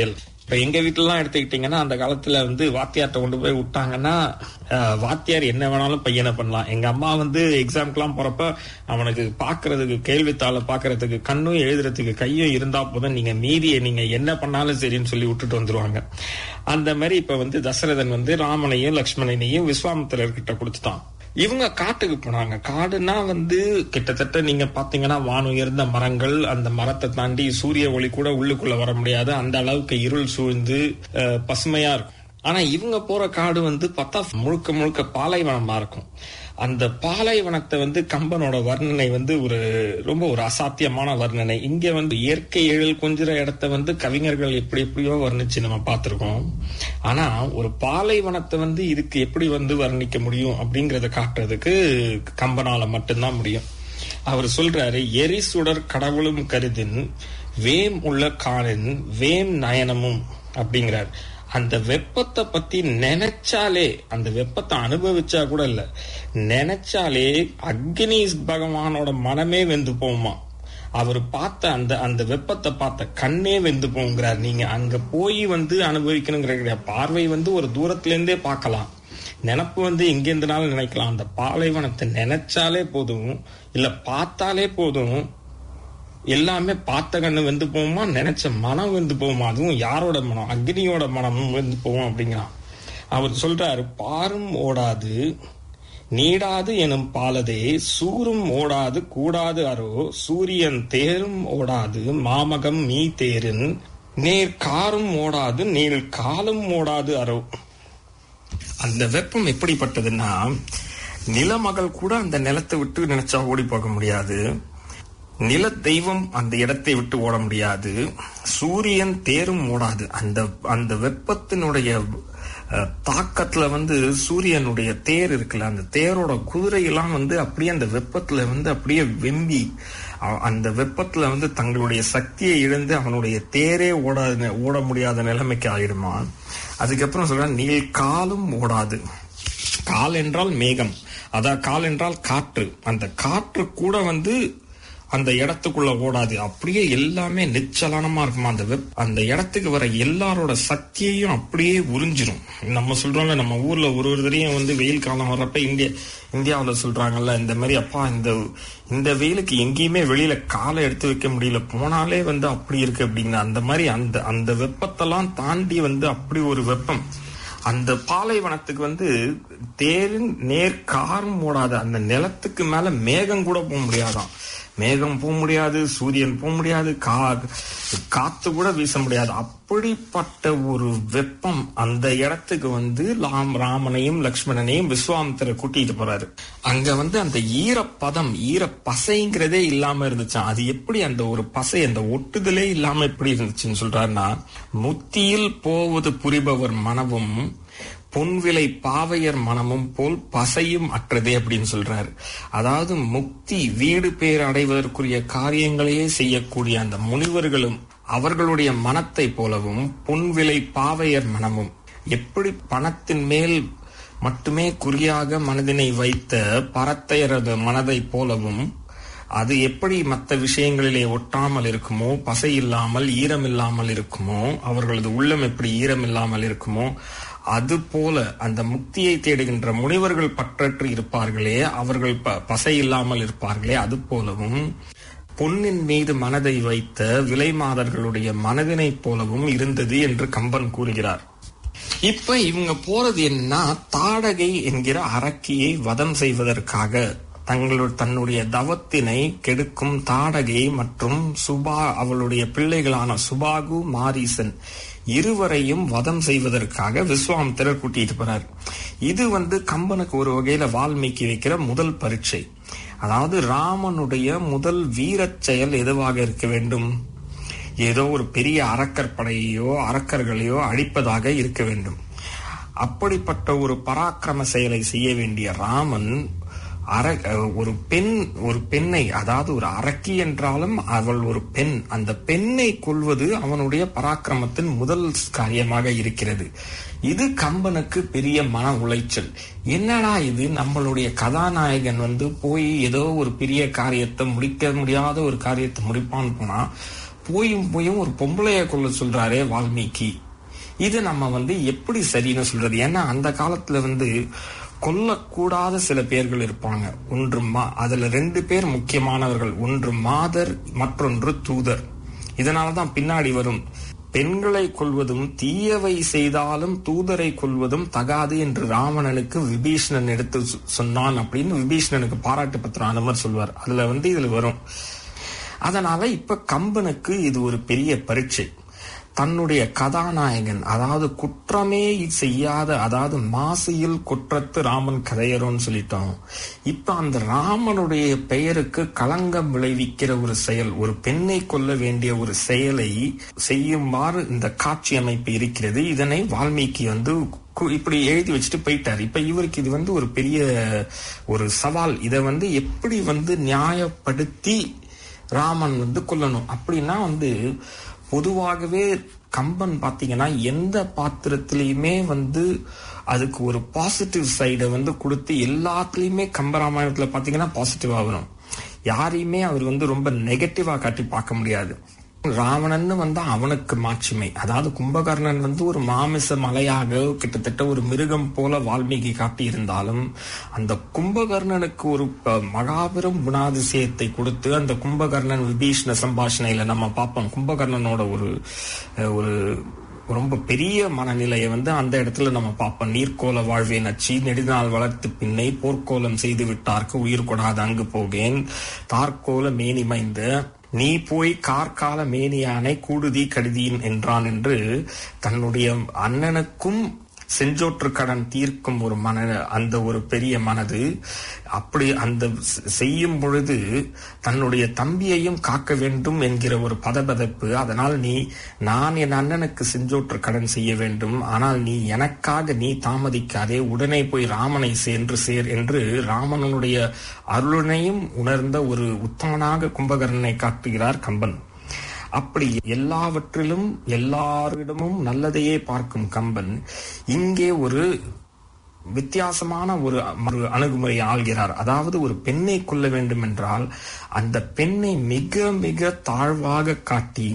இப்ப எங்க வீட்டுல எல்லாம் எடுத்துக்கிட்டீங்கன்னா அந்த காலத்துல வந்து வாத்தியார்ட்ட கொண்டு போய் விட்டாங்கன்னா அஹ், வாத்தியார் என்ன வேணாலும் பையனை பண்ணலாம் எங்க அம்மா வந்து எக்ஸாம்க்குலாம் போறப்ப அவனுக்கு பாக்குறதுக்கு கேள்வித்தாளை பாக்குறதுக்கு கண்ணும் எழுதுறதுக்கு கையும் இருந்தா போதும் நீங்க மீதியை நீங்க என்ன பண்ணாலும் சரின்னு சொல்லி விட்டுட்டு வந்துருவாங்க அந்த மாதிரி இப்ப வந்து தசரதன் வந்து ராமனையும் லக்ஷ்மணனையும் விஸ்வாமித்திரர் கிட்ட கொடுத்துட்டான் இவங்க காட்டுக்கு போனாங்க காடுனா வந்து கிட்டத்தட்ட நீங்க பாத்தீங்கன்னா வான் உயர்ந்த மரங்கள் அந்த மரத்தை தாண்டி சூரிய ஒளி கூட உள்ளுக்குள்ள வர முடியாது அந்த அளவுக்கு இருள் சூழ்ந்து அஹ், பசுமையா இருக்கும் ஆனா இவங்க போற காடு வந்து பார்த்தா முழுக்க முழுக்க பாலைவனமா இருக்கும் அந்த பாலைவனத்தை வந்து கம்பனோட வர்ணனை வந்து ஒரு ரொம்ப ஒரு அசாத்தியமான வர்ணனை இங்க வந்து இயற்கை எழில் கொஞ்சிற இடத்த வந்து கவிஞர்கள் எப்படி எப்படியோ வர்ணிச்சு நம்ம பார்த்திருக்கோம் ஆனா ஒரு பாலைவனத்தை வந்து இதுக்கு எப்படி வந்து வர்ணிக்க முடியும் அப்படிங்கறத காட்டுறதுக்கு கம்பனால மட்டும்தான் முடியும் அவர் சொல்றாரு எரி சுடர் கடவுளும் கருதின் வேம் உள்ள காணின் வேம் நயனமும் அப்படிங்கிறார் அந்த வெப்பத்தை பத்தி நினைச்சாலே அந்த வெப்பத்தை அனுபவிச்சா கூட இல்ல நினைச்சாலே அக்னி பகவானோட மனமே வெந்து போகுமா அவர் பார்த்த அந்த அந்த வெப்பத்தை பார்த்த கண்ணே வெந்து போங்கிறார் நீங்க அங்க போய் வந்து அனுபவிக்கணுங்கிற கிடையாது. பார்வை வந்து ஒரு தூரத்துல இருந்தே பார்க்கலாம் நினப்பு வந்து எங்கேருந்துனாலும் நினைக்கலாம் அந்த பாலைவனத்தை நினைச்சாலே போதும் இல்ல பார்த்தாலே போதும் எல்லாமே பார்த்த கண்ணு வெந்து போகுமா நினைச்ச மனம் வெந்து போகுமா அதுவும் யாரோட மனம் அக்னியோட மனமும் வெந்து போகும் அப்படிங்கிறான் அவர் சொல்றாரு பாரும் ஓடாது நீடாது எனும் பாலதே சூரும் ஓடாது கூடாது அரோ சூரியன் தேரும் ஓடாது மாமகம் மீ தேரின் நேர் காரும் ஓடாது நீள் காலும் ஓடாது அரோ அந்த வெப்பம் எப்படிப்பட்டதுன்னா நிலமகள் கூட அந்த நிலத்தை விட்டு நினைச்சா ஓடி போக முடியாது நில தெய்வம் அந்த இடத்தை விட்டு ஓட முடியாது சூரியன் தேரும் ஓடாது அந்த அந்த வெப்பத்தினுடைய அஹ், தாக்கத்துல வந்து சூரியனுடைய தேர் இருக்குல்ல அந்த தேரோட குதிரையெல்லாம் வந்து அப்படியே அந்த வெப்பத்துல வந்து அப்படியே வெம்பி அ- அந்த வெப்பத்துல வந்து தங்களுடைய சக்தியை இழந்து அவனுடைய தேரே ஓடாத ஓட முடியாத நிலைமைக்கு ஆயிடுமா அதுக்கப்புறம் சொல்ற நீள் காலும் ஓடாது கால் என்றால் மேகம் அதான் கால் என்றால் காற்று அந்த காற்று கூட வந்து அந்த இடத்துக்குள்ள ஓடாது அப்படியே எல்லாமே நிச்சலனமா இருக்குமா அந்த வெப் அந்த இடத்துக்கு வர எல்லாரோட சக்தியையும் அப்படியே உறிஞ்சிரும் நம்ம சொல்றோம்ல நம்ம ஊர்ல ஒரு ஒரு தடையும் வந்து வெயில் காலம் வர்றப்ப இந்தியா இந்தியாவுல சொல்றாங்கல்ல இந்த மாதிரி அப்பா இந்த இந்த வெயிலுக்கு எங்கேயுமே வெளியில காலை எடுத்து வைக்க முடியல போனாலே வந்து அப்படி இருக்கு அப்படிங்கிற அந்த மாதிரி அந்த அந்த வெப்பத்தெல்லாம் தாண்டி வந்து அப்படி ஒரு வெப்பம் அந்த பாலைவனத்துக்கு வந்து தேரின் நேர் காரும் ஓடாது அந்த நிலத்துக்கு மேல மேகம் கூட போக முடியாதாம் மேகம் போக முடியாது சூரியன் போக முடியாது கா காத்து கூட வீச முடியாது அப்படிப்பட்ட ஒரு வெப்பம் அந்த இடத்துக்கு வந்து லாம் ராமனையும் லக்ஷ்மணனையும் விஸ்வாமித்திர கூட்டிட்டு போறாரு அங்க வந்து அந்த ஈரப்பதம் ஈர பசைங்கிறதே இல்லாம இருந்துச்சாம் அது எப்படி அந்த ஒரு பசை அந்த ஒட்டுதலே இல்லாம எப்படி இருந்துச்சுன்னு சொல்றாருன்னா முத்தியில் போவது புரிபவர் மனவும் பொன்விலை பாவையர் மனமும் போல் பசையும் அற்றதே அப்படின்னு சொல்றாரு அதாவது முக்தி வீடு பேர் அடைவதற்குரிய காரியங்களையே செய்யக்கூடிய அந்த முனிவர்களும் அவர்களுடைய மனத்தை போலவும் பொன்விலை பாவையர் மனமும் எப்படி பணத்தின் மேல் மட்டுமே குறியாக மனதினை வைத்த பரத்தையரது மனதைப் போலவும் அது எப்படி மற்ற விஷயங்களிலே ஒட்டாமல் இருக்குமோ பசை இல்லாமல் ஈரம் இல்லாமல் இருக்குமோ அவர்களது உள்ளம் எப்படி ஈரம் இல்லாமல் இருக்குமோ அது போல அந்த முக்தியை தேடுகின்ற முனிவர்கள் பற்றற்று இருப்பார்களே அவர்கள் ப- பசை இல்லாமல் இருப்பார்களே அது போலவும் பொன்னின் மீது மனதை வைத்த விலைமாதர்களுடைய மனதினைப் போலவும் இருந்தது என்று கம்பன் கூறுகிறார் இப்ப இவங்க போறது என்ன தாடகை என்கிற அரக்கியை வதம் செய்வதற்காக தங்களுடைய தன்னுடைய தவத்தினை கெடுக்கும் தாடகை மற்றும் சுபா அவளுடைய பிள்ளைகளான சுபாகு மாரீசன் இருவரையும் வதம் செய்வதற்காக விஸ்வாமித்திரர் கூட்டிட்டு போறார் இது வந்து கம்பனுக்கு ஒரு வகையில வால்மீகி வைக்கிற முதல் பரீட்சை அதாவது ராமனுடைய முதல் வீரச் செயல் எதுவாக இருக்க வேண்டும் ஏதோ ஒரு பெரிய அரக்கர் படையையோ அரக்கர்களையோ அழிப்பதாக இருக்க வேண்டும் அப்படிப்பட்ட ஒரு பராக்கிரம செயலை செய்ய வேண்டிய ராமன் அர ஒரு பெண் ஒரு பெண்ணை அதாவது ஒரு அரக்கி என்றாலும் அவள் ஒரு பெண் அந்த பெண்ணை கொல்வது அவனுடைய பராக்கிரமத்தின் முதல் காரியமாக இருக்கிறது இது கம்பனுக்கு பெரிய மன உளைச்சல் என்னடா இது நம்மளுடைய கதாநாயகன் வந்து போய் ஏதோ ஒரு பெரிய காரியத்தை முடிக்க முடியாத ஒரு காரியத்தை முடிப்பான்னு போனா போயும் போயும் ஒரு பொம்பளைய கொல்ல சொல்றாரே வால்மீகி இது நம்ம வந்து எப்படி சரின்னு சொல்றது ஏன்னா அந்த காலத்துல வந்து கொல்லக்கூடாத சில பேர்கள் இருப்பாங்க ஒன்று மா அதுல ரெண்டு பேர் முக்கியமானவர்கள் ஒன்று மாதர் மற்றொன்று தூதர் இதனாலதான் பின்னாடி வரும் பெண்களை கொள்வதும் தீயவை செய்தாலும் தூதரை கொள்வதும் தகாது என்று ராவணனுக்கு விபீஷணன் எடுத்து சொ- சொன்னான் அப்படின்னு விபீஷணனுக்கு பாராட்டு பத்திரம் அந்த மாதிரி சொல்வார் அதுல வந்து இதுல வரும் அதனால இப்ப கம்பனுக்கு இது ஒரு பெரிய பரீட்சை தன்னுடைய கதாநாயகன் அதாவது குற்றமே செய்யாத அதாவது மாசியில் குற்றத்து ராமன் கதையரோன்னு சொல்லிட்டோம் இப்ப அந்த ராமனுடைய பெயருக்கு களங்கம் விளைவிக்கிற ஒரு செயல் ஒரு பெண்ணை கொல்ல வேண்டிய ஒரு செயலை செய்யுமாறு இந்த காட்சி அமைப்பு இருக்கிறது இதனை வால்மீகி வந்து கு- இப்படி எழுதி வச்சுட்டு போயிட்டார் இப்ப இவருக்கு இது வந்து ஒரு பெரிய ஒரு சவால் இதை வந்து எப்படி வந்து நியாயப்படுத்தி ராமன் வந்து கொல்லணும் அப்படின்னா வந்து பொதுவாகவே கம்பன் பாத்தீங்கன்னா எந்த பாத்திரத்திலையுமே வந்து அதுக்கு ஒரு பாசிட்டிவ் சைடை வந்து கொடுத்து எல்லாத்துலயுமே கம்பராமாயணத்துல பாத்தீங்கன்னா பாசிட்டிவா வரும் யாரையுமே அவர் வந்து ரொம்ப நெகட்டிவா காட்டி பார்க்க முடியாது ராவணன் வந்து அவனுக்கு மாட்சிமை அதாவது கும்பகர்ணன் வந்து ஒரு மாமிச மலையாக கிட்டத்தட்ட ஒரு மிருகம் போல வால்மீகி காட்டி இருந்தாலும் அந்த கும்பகர்ணனுக்கு ஒரு ப- மகாபெரும் குணாதிசயத்தை கொடுத்து அந்த கும்பகர்ணன் விபீஷ்ண சம்பாஷணையில நம்ம பார்ப்போம் கும்பகர்ணனோட ஒரு அஹ், ஒரு ரொம்ப பெரிய மனநிலையை வந்து அந்த இடத்துல நம்ம பார்ப்போம் நீர்க்கோல வாழ்வே நச்சி நெடுநாள் வளர்த்து பின்னை போர்க்கோலம் செய்து விட்டார்க்கு உயிர் கொடாது அங்கு போகேன் தார்க்கோல மேனி மைந்த நீ போய் கார்கால மேனியானை கூடுதி கடுதியின் என்றான் என்று தன்னுடைய அண்ணனுக்கும் செஞ்சோற்று கடன் தீர்க்கும் ஒரு மன அந்த ஒரு பெரிய மனது அப்படி அந்த செ- செய்யும் பொழுது தன்னுடைய தம்பியையும் காக்க வேண்டும் என்கிற ஒரு பதபதப்பு அதனால் நீ நான் என் அண்ணனுக்கு செஞ்சோற்று கடன் செய்ய வேண்டும் ஆனால் நீ எனக்காக நீ தாமதிக்காதே உடனே போய் ராமனை சென்று சேர் என்று ராமனுடைய அருளனையும் உணர்ந்த ஒரு உத்தமனாக கும்பகர்ணனை காட்டுகிறார் கம்பன் அப்படி எல்லாவற்றிலும் எல்லாரிடமும் நல்லதையே பார்க்கும் கம்பன் இங்கே ஒரு வித்தியாசமான ஒரு ஒரு அணுகுமுறையை ஆள்கிறார் அதாவது ஒரு பெண்ணை கொல்ல வேண்டும் என்றால் அந்த பெண்ணை மிக மிக தாழ்வாக காட்டி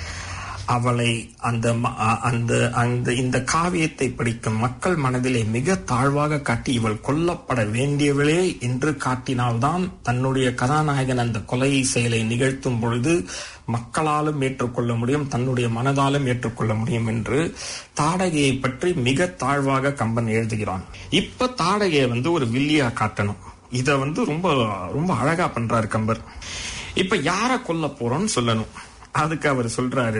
அவளை அந்த ம- அ- அந்த அந்த இந்த காவியத்தை படிக்கும் மக்கள் மனதிலே மிக தாழ்வாக காட்டி இவள் கொல்லப்பட வேண்டியவளே என்று காட்டினால்தான் தன்னுடைய கதாநாயகன் அந்த கொலை செயலை நிகழ்த்தும் பொழுது மக்களாலும் ஏற்றுக்கொள்ள முடியும் தன்னுடைய மனதாலும் ஏற்றுக்கொள்ள முடியும் என்று தாடகையை பற்றி மிக தாழ்வாக கம்பன் எழுதுகிறான் இப்ப தாடகையை வந்து ஒரு வில்லியா காட்டணும் இத வந்து ரொம்ப ரொம்ப அழகா பண்றாரு கம்பர் இப்ப யார கொல்ல போறோம்னு சொல்லணும் அதுக்கு அவர் சொல்றாரு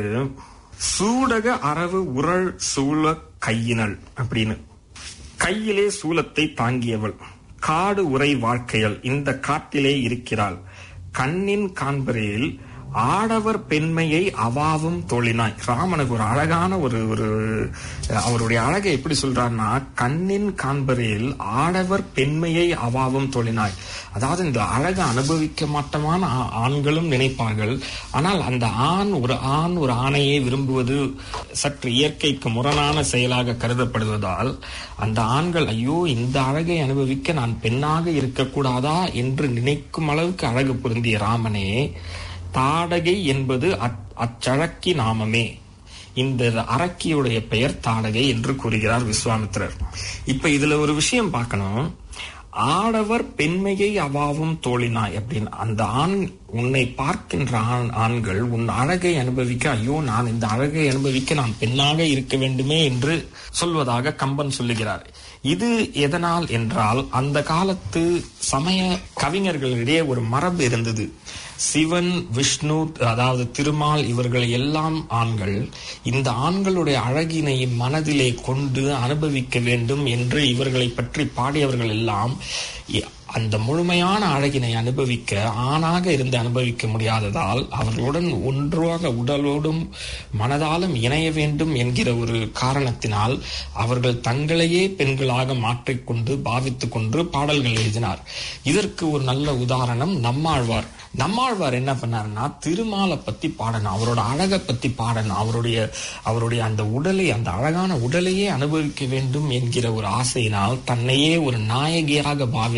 சூடக அரவு உரள் சூழ கையினள் அப்படின்னு கையிலே சூலத்தை தாங்கியவள் காடு உரை வாழ்க்கையல் இந்த காட்டிலே இருக்கிறாள் கண்ணின் காண்பரையில் ஆடவர் பெண்மையை அவாவும் தோழினாய் ராமனுக்கு ஒரு அழகான ஒரு ஒரு அவருடைய அழகை எப்படி சொல்றாருன்னா கண்ணின் காண்பரையில் ஆடவர் பெண்மையை அவாவும் தோழினாய் அதாவது இந்த அழகை அனுபவிக்க மாட்டமான ஆ- ஆண்களும் நினைப்பார்கள் ஆனால் அந்த ஆண் ஒரு ஆண் ஒரு ஆணையை விரும்புவது சற்று இயற்கைக்கு முரணான செயலாக கருதப்படுவதால் அந்த ஆண்கள் ஐயோ இந்த அழகை அனுபவிக்க நான் பெண்ணாக இருக்கக்கூடாதா என்று நினைக்கும் அளவுக்கு அழகு பொருந்திய ராமனே தாடகை என்பது அச்- அச்சழக்கி நாமமே இந்த அரக்கியுடைய பெயர் தாடகை என்று கூறுகிறார் விஸ்வாமித்திரர் இப்ப இதுல ஒரு விஷயம் பார்க்கணும் ஆடவர் பெண்மையை அவாவும் தோழினாய் அப்படின்னு அந்த ஆண் உன்னை பார்க்கின்ற ஆண் ஆண்கள் உன் அழகை அனுபவிக்க ஐயோ நான் இந்த அழகை அனுபவிக்க நான் பெண்ணாக இருக்க வேண்டுமே என்று சொல்வதாக கம்பன் சொல்லுகிறார் இது எதனால் என்றால் அந்த காலத்து சமய கவிஞர்களிடையே ஒரு மரபு இருந்தது சிவன் விஷ்ணு அதாவது திருமால் இவர்கள் எல்லாம் ஆண்கள் இந்த ஆண்களுடைய அழகினை மனதிலே கொண்டு அனுபவிக்க வேண்டும் என்று இவர்களை பற்றி பாடியவர்கள் எல்லாம் இ- அந்த முழுமையான அழகினை அனுபவிக்க ஆணாக இருந்து அனுபவிக்க முடியாததால் அவர்களுடன் ஒன்றாக உடலோடும் மனதாலும் இணைய வேண்டும் என்கிற ஒரு காரணத்தினால் அவர்கள் தங்களையே பெண்களாக மாற்றிக்கொண்டு பாவித்துக் கொண்டு பாடல்கள் எழுதினார் இதற்கு ஒரு நல்ல உதாரணம் நம்மாழ்வார் நம்மாழ்வார் என்ன பண்ணாருன்னா திருமாலை பத்தி பாடணும் அவரோட அழகை பத்தி பாடணும் அவருடைய அவருடைய அந்த உடலை அந்த அழகான உடலையே அனுபவிக்க வேண்டும் என்கிற ஒரு ஆசையினால் தன்னையே ஒரு நாயகியாக பாவித்து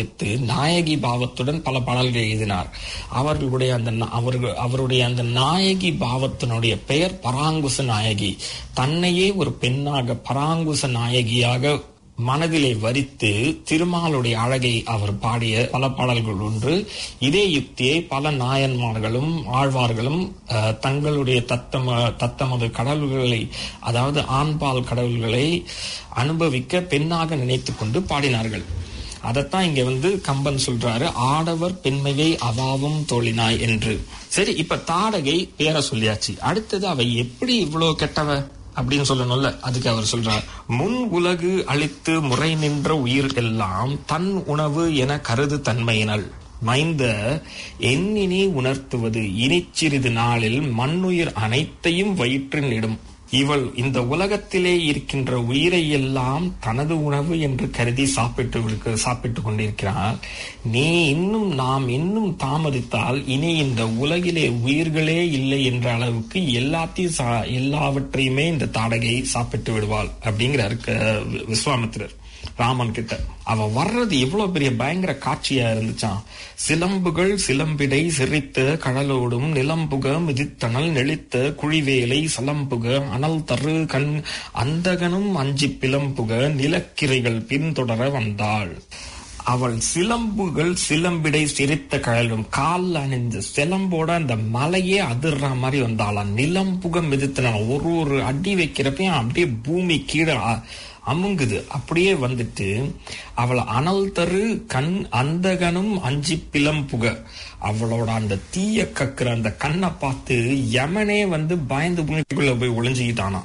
நாயகி பாவத்துடன் பல பாடல்கள் எழுதினார் அவர்களுடைய அந்த நா- அவர்கள் அவருடைய அந்த நாயகி பாவத்தினுடைய பெயர் பராங்குச நாயகி தன்னையே ஒரு பெண்ணாக பராங்குச நாயகியாக மனதிலே வரித்து திருமாலுடைய அழகை அவர் பாடிய பல பாடல்கள் ஒன்று இதே யுக்தியை பல நாயன்மார்களும் ஆழ்வார்களும் அஹ், தங்களுடைய தத்தம தத்தமது கடவுள்களை அதாவது ஆண்பால் கடவுள்களை அனுபவிக்க பெண்ணாக நினைத்து கொண்டு பாடினார்கள் அதைத்தான் இங்க வந்து கம்பன் சொல்றாரு ஆடவர் பெண்மையை அவாவும் தோழினாய் என்று சரி இப்ப தாடகை பேரை சொல்லியாச்சு அடுத்தது அவ எப்படி இவ்வளவு கெட்டவ அப்படின்னு சொல்லணும்ல அதுக்கு அவர் சொல்றார் முன் உலகு அழித்து முறை நின்ற உயிர் எல்லாம் தன் உணவு என கருது தன்மையினள் மைந்த எண்ணினே உணர்த்துவது இனிச்சிறிது நாளில் மண்ணுயிர் அனைத்தையும் வயிற்றில் இடும் இவள் இந்த உலகத்திலே இருக்கின்ற உயிரை எல்லாம் தனது உணவு என்று கருதி சாப்பிட்டு விடுக்க- சாப்பிட்டுக் கொண்டிருக்கிறாள் நீ இன்னும் நாம் இன்னும் தாமதித்தால் இனி இந்த உலகிலே உயிர்களே இல்லை என்ற அளவுக்கு எல்லாத்தையும் சா- எல்லாவற்றையுமே இந்த தாடகை சாப்பிட்டு விடுவாள் அப்படிங்கிறாரு க- விஸ்வாமித்திரர் ராமன் கிட்ட அவ வர்றது எவ்வளவு பெரிய பயங்கர காட்சியா இருந்துச்சாம் சிலம்புகள் சிலம்பிடை சிரித்த கடலோடும் நிலம்புக மிதித்தனல் நெளித்த குழிவேலை சலம்புக அனல் தரு கண் அந்தகனும் அஞ்சி பிளம்புக நிலக்கிரைகள் பின்தொடர வந்தாள் அவள் சிலம்புகள் சிலம்பிடை சிரித்த கழலும் கால் அணிந்த சிலம்போட அந்த மலையே அதிர்ற மாதிரி வந்தாளாம் நிலம்புக மிதித்தன ஒரு ஒரு அடி வைக்கிறப்பையும் அப்படியே பூமி கீழே அ- அமுங்குது அப்படியே வந்துட்டு அவள் அனல் தரு கண் அந்தகனும் அஞ்சி பிளம்புக அவளோட அந்த தீய கக்குற அந்த கண்ணை பார்த்து யமனே வந்து பயந்து பூமிக்குள்ள போய் ஒளிஞ்சுக்கிட்டானாம்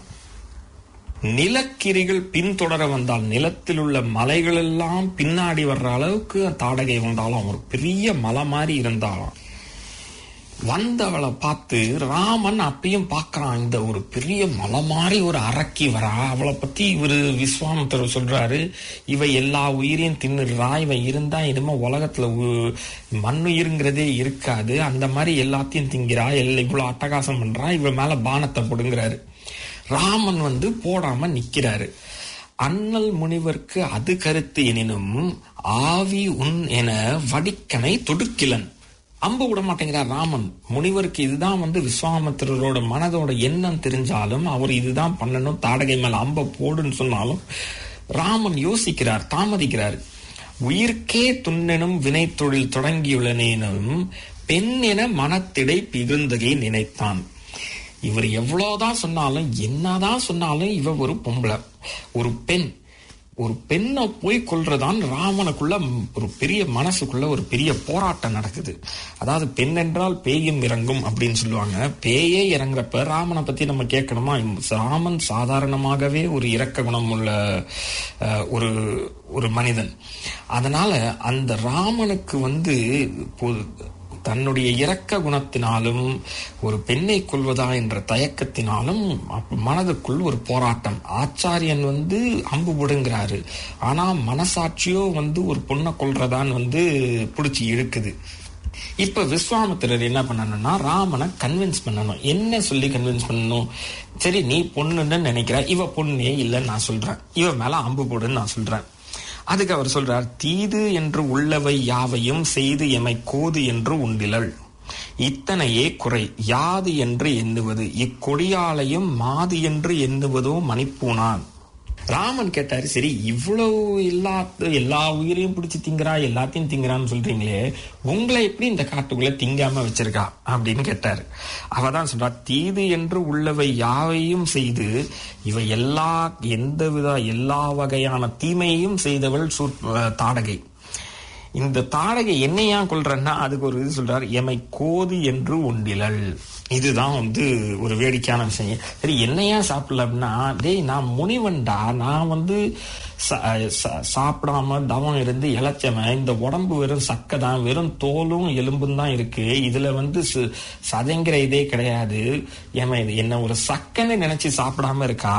நிலக்கிரிகள் பின்தொடர வந்தால் நிலத்தில் உள்ள மலைகள் எல்லாம் பின்னாடி வர்ற அளவுக்கு தாடகை வந்தாலும் ஒரு பெரிய மலை மாதிரி இருந்தாலும் வந்தவளை பார்த்து ராமன் அப்பயும் பார்க்கறான் இந்த ஒரு பெரிய மலை மாதிரி ஒரு அரக்கி வரா அவளை பத்தி இவரு விஸ்வாமித்திரர் சொல்றாரு இவ எல்லா உயிரையும் தின்னுடுறா இவ இருந்தா இனிமே உலகத்துல உ- மண்ணுயிருங்கிறதே இருக்காது அந்த மாதிரி எல்லாத்தையும் திங்கிறா எல்லாம் இவ்வளவு அட்டகாசம் பண்றா இவ மேல பானத்தை போடுங்கிறாரு ராமன் வந்து போடாம நிக்கிறாரு அண்ணல் முனிவர்க்கு அது கருத்து எனினும் ஆவி உன் என வடிக்கனை தொடுக்கிலன் அம்பு விட மாட்டேங்கிறார் ராமன் முனிவருக்கு இதுதான் வந்து விஸ்வாமித்திரரோட மனதோட எண்ணம் தெரிஞ்சாலும் அவர் இதுதான் பண்ணணும் தாடகை மேல அம்ப போடுன்னு சொன்னாலும் ராமன் யோசிக்கிறார் தாமதிக்கிறார் உயிர்க்கே துண்ணெனும் வினை தொழில் தொடங்கியுள்ளனேனும் பெண் என மனத்திடை பிகுந்தகை நினைத்தான் இவர் எவ்வளவுதான் சொன்னாலும் என்னதான் சொன்னாலும் இவ ஒரு பொம்பளை ஒரு பெண் ஒரு பெண்ணை போய் கொல்றதான் ராவனுக்குள்ள ஒரு பெரிய மனசுக்குள்ள ஒரு பெரிய போராட்டம் நடக்குது அதாவது பெண் என்றால் பேயும் இறங்கும் அப்படின்னு சொல்லுவாங்க பேயே இறங்குறப்ப ராமனை பத்தி நம்ம கேட்கணுமா ராமன் சாதாரணமாகவே ஒரு இரக்க குணம் உள்ள அஹ், ஒரு ஒரு மனிதன் அதனால அந்த ராமனுக்கு வந்து பொ- தன்னுடைய இரக்க குணத்தினாலும் ஒரு பெண்ணை கொள்வதா என்ற தயக்கத்தினாலும் அப்ப மனதுக்குள் ஒரு போராட்டம் ஆச்சாரியன் வந்து அம்பு விடுங்கிறாரு ஆனா மனசாட்சியோ வந்து ஒரு பொண்ணை கொல்றதான்னு வந்து பிடிச்சி இழுக்குது இப்ப விஸ்வாமித்திரர் என்ன பண்ணணும்னா ராமனை கன்வின்ஸ் பண்ணணும் என்ன சொல்லி கன்வின்ஸ் பண்ணணும் சரி நீ பொண்ணுன்னு நினைக்கிற இவ பொண்ணே இல்லைன்னு நான் சொல்றேன் இவ மேல அம்பு போடுன்னு நான் சொல்றேன் அதுக்கு அவர் சொல்றார் தீது என்று உள்ளவை யாவையும் செய்து எமை கோது என்று உண்டிலள் இத்தனையே குறை யாது என்று எண்ணுவது இக்கொடியாலையும் மாது என்று எண்ணுவதோ மணிப்பூனான் ராமன் கேட்டாரு சரி இவ்வளவு எல்லா எல்லா உயிரையும் பிடிச்சி திங்கிறா எல்லாத்தையும் திங்கிறான்னு சொல்றீங்களே உங்களை எப்படி இந்த காட்டுக்குள்ள திங்காம வச்சிருக்கா அப்படின்னு கேட்டாரு அவதான் சொல்றா தீது என்று உள்ளவை யாவையும் செய்து இவை எல்லா எந்த வித எல்லா வகையான தீமையையும் செய்தவள் சூர் தாடகை இந்த தாடகை என்னையா கொள்றன்னா அதுக்கு ஒரு இது சொல்றாரு எமை கோது என்று உண்டிலள் இதுதான் வந்து ஒரு வேடிக்கையான விஷயம் சரி என்னையா சாப்பிடல அப்படின்னா டேய் நான் முனிவன்டா நான் வந்து சா- சா- சாப்பிடாம தவம் இருந்து இழைச்சவன் இந்த உடம்பு வெறும் சக்கை தான் வெறும் தோலும் எலும்பும் தான் இருக்கு இதுல வந்து சு- சதைங்கிற இதே கிடையாது ஏமா இது என்ன ஒரு சக்கன்னு நினைச்சு சாப்பிடாம இருக்கா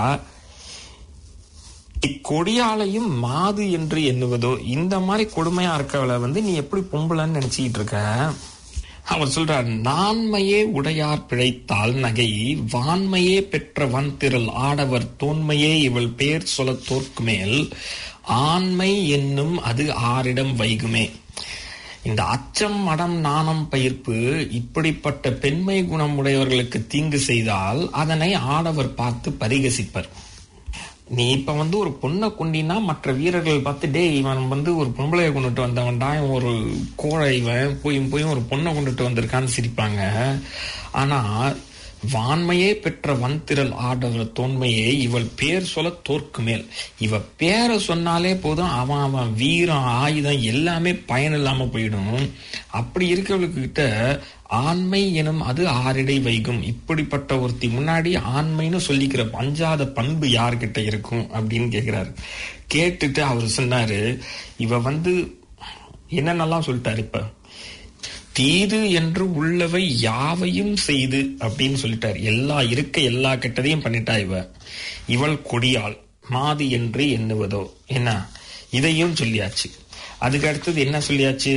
இக்கொடியாலையும் மாது என்று எண்ணுவதோ இந்த மாதிரி கொடுமையா இருக்கவளை வந்து நீ எப்படி பொம்பளைன்னு நினைச்சிட்டு இருக்க அவர் சொல்றார் நான்மையே உடையார் பிழைத்தால் நகை வான்மையே பெற்ற வன்திரள் ஆடவர் தோன்மையே இவள் பேர் சொல்ல தோற்கு மேல் ஆண்மை என்னும் அது ஆரிடம் வைகுமே இந்த அச்சம் மடம் நாணம் பயிர்ப்பு இப்படிப்பட்ட பெண்மை குணம் உடையவர்களுக்கு தீங்கு செய்தால் அதனை ஆடவர் பார்த்து பரிகசிப்பர் நீ இப்ப வந்து ஒரு பொண்ணை கொண்டினா மற்ற வீரர்கள் பார்த்து டே இவன் வந்து ஒரு பொம்பளைய கொண்டுட்டு வந்தவன்டா இவன் ஒரு கோழை இவன் போய் போய் ஒரு பொண்ணை கொண்டுட்டு வந்திருக்கான்னு சிரிப்பாங்க ஆனா வான்மையே பெற்ற வன்திரல் ஆடவர் தோன்மையே இவள் பேர் சொல்ல தோற்கு மேல் இவ பேரை சொன்னாலே போதும் அவன் அவன் வீரம் ஆயுதம் எல்லாமே பயன் இல்லாம போயிடும் அப்படி இருக்கவளுக்கு கிட்ட ஆண்மை எனும் அது ஆரிடை வைகும் இப்படிப்பட்ட ஒருத்தி முன்னாடி ஆண்மைன்னு சொல்லிக்கிற பஞ்சாத பண்பு யார்கிட்ட இருக்கும் அப்படின்னு கேக்குறாரு கேட்டுட்டு அவர் சொன்னாரு இவ வந்து என்னென்னலாம் சொல்லிட்டாரு இப்ப தீது என்று உள்ளவை யாவையும் செய்து அப்படின்னு சொல்லிட்டார் எல்லா இருக்க எல்லா கெட்டதையும் பண்ணிட்டா இவ இவள் கொடியாள் மாது என்று எண்ணுவதோ என்ன இதையும் சொல்லியாச்சு அதுக்கு அடுத்தது என்ன சொல்லியாச்சு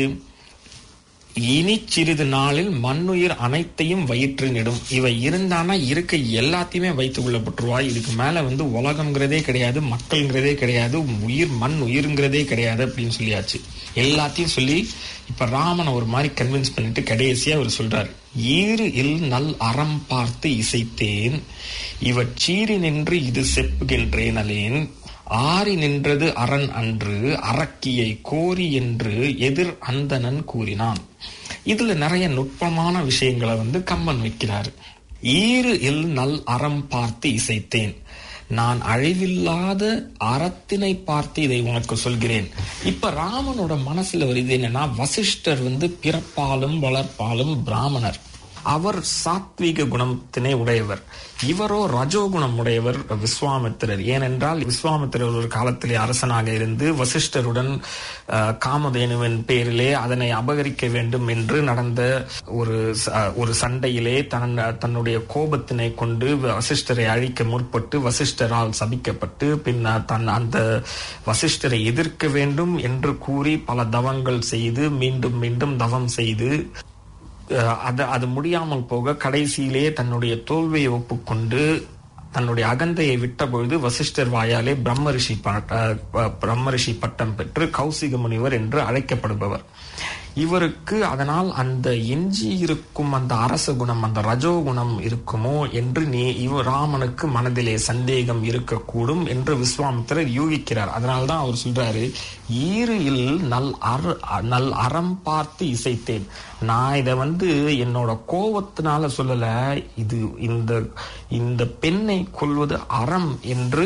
இனி சிறிது நாளில் மண்ணுயிர் அனைத்தையும் வயிற்றினிடும் இவ இருந்தானா இருக்க எல்லாத்தையுமே வைத்து கொள்ளப்பட்டுருவா இதுக்கு மேல வந்து உலகம்ங்கிறதே கிடையாது மக்கள்ங்கிறதே கிடையாது உயிர் மண் உயிர்ங்கிறதே கிடையாது அப்படின்னு சொல்லியாச்சு எல்லாத்தையும் சொல்லி இப்ப ராமனை ஒரு மாதிரி கன்வின்ஸ் பண்ணிட்டு கடைசியா அவர் சொல்றாரு ஈறு இல் நல் அறம் பார்த்து இசைத்தேன் இவ சீறி நின்று இது செப்புகின்றேன் அலேன் ஆறி நின்றது அரண் அன்று அரக்கியை கோரி என்று எதிர் அந்தணன் கூறினான் இதுல நிறைய நுட்பமான விஷயங்களை வந்து கம்மன் வைக்கிறாரு ஈறு இல் நல் அறம் பார்த்து இசைத்தேன் நான் அழிவில்லாத அறத்தினை பார்த்து இதை உனக்கு சொல்கிறேன் இப்ப ராமனோட மனசுல வருது என்னன்னா வசிஷ்டர் வந்து பிறப்பாலும் வளர்ப்பாலும் பிராமணர் அவர் சாத்வீக குணத்தினை உடையவர் இவரோ ரஜோகுணம் உடையவர் விஸ்வாமித்திரர் ஏனென்றால் விஸ்வாமித்திரர் ஒரு காலத்திலே அரசனாக இருந்து வசிஷ்டருடன் அஹ், காமதேனுவின் பேரிலே அதனை அபகரிக்க வேண்டும் என்று நடந்த ஒரு ச- ஒரு சண்டையிலே தன் தன்னுடைய கோபத்தினை கொண்டு வசிஷ்டரை அழிக்க முற்பட்டு வசிஷ்டரால் சபிக்கப்பட்டு பின் தன் அந்த வசிஷ்டரை எதிர்க்க வேண்டும் என்று கூறி பல தவங்கள் செய்து மீண்டும் மீண்டும் தவம் செய்து அஹ் அது அது முடியாமல் போக கடைசியிலே தன்னுடைய தோல்வியை ஒப்புக்கொண்டு தன்னுடைய அகந்தையை விட்ட பொழுது வசிஷ்டர் வாயாலே பிரம்ம ரிஷி பட்ட- அஹ் பிரம்ம ரிஷி பட்டம் பெற்று கௌசிக முனிவர் என்று அழைக்கப்படுபவர் இவருக்கு அதனால் அந்த எஞ்சி இருக்கும் அந்த அரச குணம் அந்த ரஜோ குணம் இருக்குமோ என்று நீ இவ ராமனுக்கு மனதிலே சந்தேகம் இருக்கக்கூடும் என்று விஸ்வாமித்திரர் யூகிக்கிறார் அதனால்தான் அவர் சொல்றாரு ஈறு இல் நல் அற நல் அறம் பார்த்து இசைத்தேன் நான் இதை வந்து என்னோட கோபத்தினால சொல்லல இது இந்த இந்த பெண்ணை கொள்வது அறம் என்று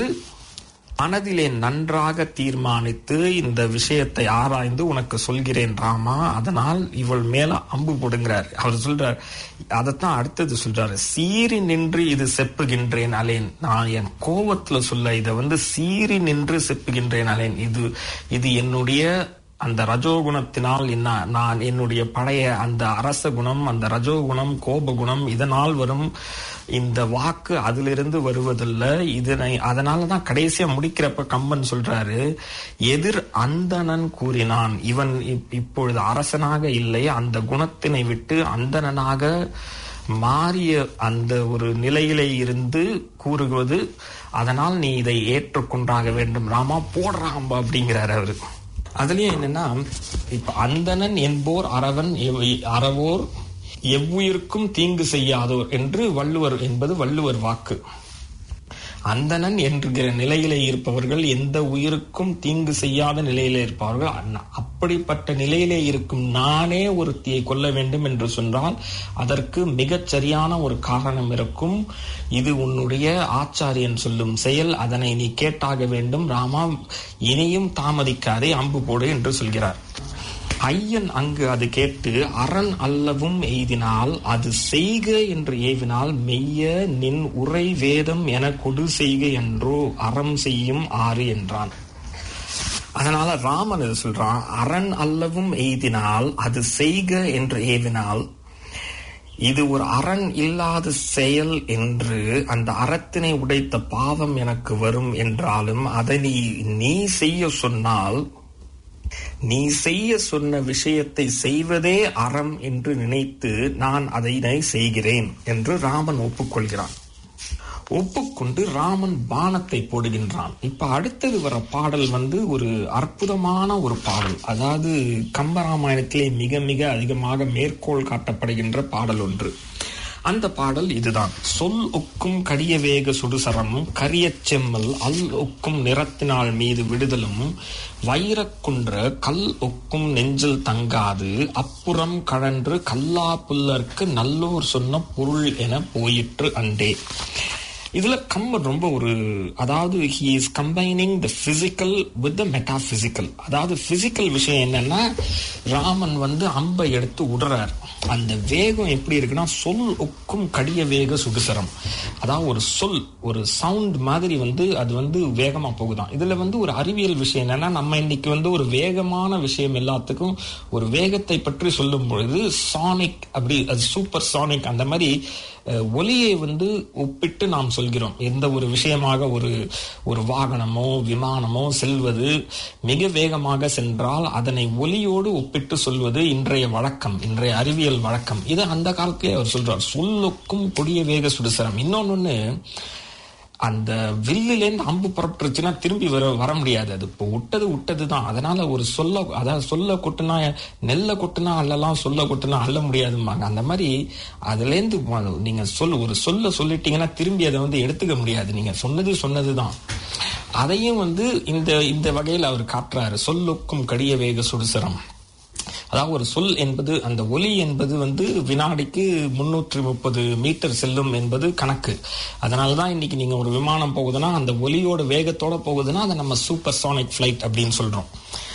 மனதிலே நன்றாக தீர்மானித்து இந்த விஷயத்தை ஆராய்ந்து உனக்கு சொல்கிறேன் ராமா அதனால் இவள் மேல அம்பு போடுங்கிறார் அவர் சொல்றார் அதைத்தான் அடுத்தது சொல்றாரு சீறி நின்று இது செப்புகின்றேன் அலேன் நான் என் கோபத்துல சொல்ல இதை வந்து சீறி நின்று செப்புகின்றேன் அலேன் இது இது என்னுடைய அந்த ரஜோகுணத்தினால் என்ன நான் என்னுடைய பழைய அந்த அரச குணம் அந்த ரஜோகுணம் கோப குணம் இதனால் வரும் இந்த வாக்கு அதிலிருந்து வருவதில்ல இதனை அதனால தான் கடைசியா முடிக்கிறப்ப கம்பன் சொல்றாரு எதிர் அந்தணன் கூறினான் இவன் இப்- இப்பொழுது அரசனாக இல்லை அந்த குணத்தினை விட்டு அந்தணனாக மாறிய அந்த ஒரு நிலையிலே இருந்து கூறுவது அதனால் நீ இதை ஏற்றுக்கொண்டாக வேண்டும் ராமா போடுறாம்பா அப்படிங்கிறாரு அவரு அதுலயும் என்னன்னா இப்ப அந்தணன் என்போர் அரவன் எவ்- அறவோர் எவ்வுயிருக்கும் தீங்கு செய்யாதோர் என்று வள்ளுவர் என்பது வள்ளுவர் வாக்கு அந்தணன் என்கிற நிலையிலே இருப்பவர்கள் எந்த உயிருக்கும் தீங்கு செய்யாத நிலையிலே இருப்பவர்கள் அண்ணா- அப்படிப்பட்ட நிலையிலே இருக்கும் நானே ஒருத்தியை கொல்ல வேண்டும் என்று சொன்னால் அதற்கு மிகச் சரியான ஒரு காரணம் இருக்கும் இது உன்னுடைய ஆச்சாரியன் சொல்லும் செயல் அதனை நீ கேட்டாக வேண்டும் ராமா இனியும் தாமதிக்காதே அம்பு போடு என்று சொல்கிறார் ஐயன் அங்கு அது கேட்டு அரண் அல்லவும் எய்தினால் அது செய்க என்று ஏவினால் மெய்ய நின் உரை வேதம் என கொடு செய்க என்றோ அறம் செய்யும் ஆறு என்றான் அதனால ராமன் இது சொல்றான் அரண் அல்லவும் எய்தினால் அது செய்க என்று ஏவினால் இது ஒரு அரண் இல்லாத செயல் என்று அந்த அறத்தினை உடைத்த பாவம் எனக்கு வரும் என்றாலும் அதை நீ நீ செய்ய சொன்னால் நீ செய்ய சொன்ன விஷயத்தை செய்வதே அறம் என்று நினைத்து நான் அதனை செய்கிறேன் என்று ராமன் ஒப்புக்கொள்கிறான் ஒப்புக்கொண்டு ராமன் பானத்தை போடுகின்றான் இப்ப அடுத்தது வர பாடல் வந்து ஒரு அற்புதமான ஒரு பாடல் அதாவது கம்பராமாயணத்திலே மிக மிக அதிகமாக மேற்கோள் காட்டப்படுகின்ற பாடல் ஒன்று அந்த பாடல் இதுதான் சொல் ஒக்கும் கடிய வேக சுடுசரமும் கரியச் செம்மல் அல் ஒக்கும் நிறத்தினால் மீது விடுதலும் வைரக்குன்ற கல் ஒக்கும் நெஞ்சில் தங்காது அப்புறம் கழன்று கல்லா புல்லர்க்கு நல்லோர் சொன்ன பொருள் என போயிற்று அண்டே இதுல கம்பன் ரொம்ப ஒரு அதாவது he is combining the physical with the metaphysical அதாவது பிசிக்கல் விஷயம் என்னன்னா ராமன் வந்து அம்பை எடுத்து விடுறார் அந்த வேகம் எப்படி இருக்குன்னா சொல் ஒக்கும் கடிய வேக சுடுசரம் அதாவது ஒரு சொல் ஒரு சவுண்ட் மாதிரி வந்து அது வந்து வேகமா போகுதாம் இதுல வந்து ஒரு அறிவியல் விஷயம் என்னன்னா நம்ம இன்னைக்கு வந்து ஒரு வேகமான விஷயம் எல்லாத்துக்கும் ஒரு வேகத்தை பற்றி சொல்லும் பொழுது சானிக் அப்படி அது சூப்பர் சானிக் அந்த மாதிரி அஹ், ஒலியை வந்து ஒப்பிட்டு நாம் சொல்கிறோம் எந்த ஒரு விஷயமாக ஒரு ஒரு வாகனமோ விமானமோ செல்வது மிக வேகமாக சென்றால் அதனை ஒலியோடு ஒப்பிட்டு சொல்வது இன்றைய வழக்கம் இன்றைய அறிவியல் வழக்கம் இது அந்த காலத்திலே அவர் சொல்றார் சொல்லுக்கும் கொடிய வேக சுடுசரம் இன்னொன்னு அந்த வில்லுலேருந்து அம்பு புறப்பட்டுருச்சுன்னா திரும்பி வர வர முடியாது அது இப்போ விட்டது விட்டது தான் அதனால ஒரு சொல்ல அதாவது சொல்ல கொட்டுனா நெல்லை கொட்டுனா அல்லலாம் சொல்ல கொட்டுனா அள்ள முடியாதும்பாங்க அந்த மாதிரி அதுலேருந்து வ- நீங்க சொல் ஒரு சொல்ல சொல்லிட்டீங்கன்னா திரும்பி அதை வந்து எடுத்துக்க முடியாது நீங்க சொன்னது சொன்னது தான் அதையும் வந்து இந்த இந்த வகையில் அவர் காட்டுறாரு சொல்லுக்கும் கடிய வேக சுடுசரம் அதாவது ஒரு சொல் என்பது அந்த ஒலி என்பது வந்து வினாடிக்கு முன்னூற்றி முப்பது மீட்டர் செல்லும் என்பது கணக்கு அதனால தான் இன்னைக்கு நீங்க ஒரு விமானம் போகுதுன்னா அந்த ஒலியோட வேகத்தோட போகுதுன்னா அதை நம்ம சூப்பர் சானிக் ஃபிளைட் அப்படின்னு சொல்றோம்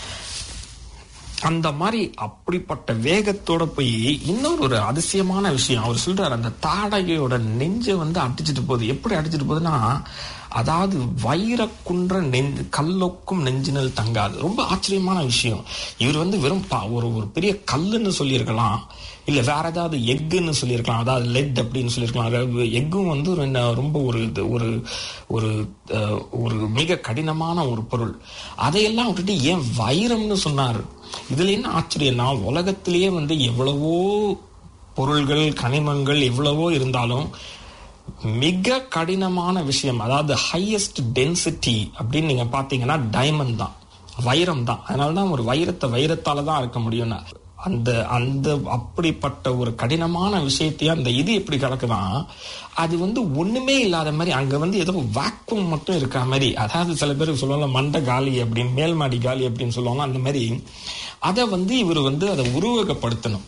அந்த மாதிரி அப்படிப்பட்ட வேகத்தோட போய் இன்னொரு ஒரு அதிசயமான விஷயம் அவர் சொல்றாரு அந்த தாடகையோட நெஞ்சை வந்து அடிச்சிட்டு போகுது எப்படி அடிச்சிட்டு போகுதுன்னா அதாவது வைரக்குன்ற நெஞ்சு கல்லொக்கும் நெஞ்சினல் தங்காது ரொம்ப ஆச்சரியமான விஷயம் இவர் வந்து வெறும் பா- ஒரு ஒரு பெரிய கல்லுன்னு சொல்லியிருக்கலாம் இல்ல வேற ஏதாவது எக்குன்னு சொல்லியிருக்கலாம் அதாவது லெட் அப்படின்னு சொல்லியிருக்கலாம் அதாவது எக்கும் வந்து ஒரு என்ன ரொம்ப ஒரு இது- ஒரு ஒரு அஹ், ஒரு மிக கடினமான ஒரு பொருள் அதையெல்லாம் விட்டுட்டு ஏன் வைரம்னு சொன்னார் இதுல என்ன ஆச்சரியம்னா உலகத்திலேயே வந்து எவ்வளவோ பொருள்கள் கனிமங்கள் எவ்வளவோ இருந்தாலும் மிக கடினமான விஷயம் அதாவது ஹையஸ்ட் டென்சிட்டி அப்படின்னு நீங்க பாத்தீங்கன்னா டைமண்ட் தான் வைரம் தான் அதனால தான் ஒரு வைரத்தை வைரத்தால தான் இருக்க முடியும்னா அந்த அந்த அப்படிப்பட்ட ஒரு கடினமான விஷயத்தையும் அந்த இது எப்படி கிடக்குதான் அது வந்து ஒண்ணுமே இல்லாத மாதிரி அங்க வந்து ஏதோ வாக்குவம் மட்டும் இருக்க மாதிரி அதாவது சில பேர் சொல்லுவாங்க மண்டை காலி அப்படின்னு மேல் மாடி காலி அப்படின்னு சொல்லுவாங்க அந்த மாதிரி அதை வந்து இவர் வந்து அதை உருவகப்படுத்தணும்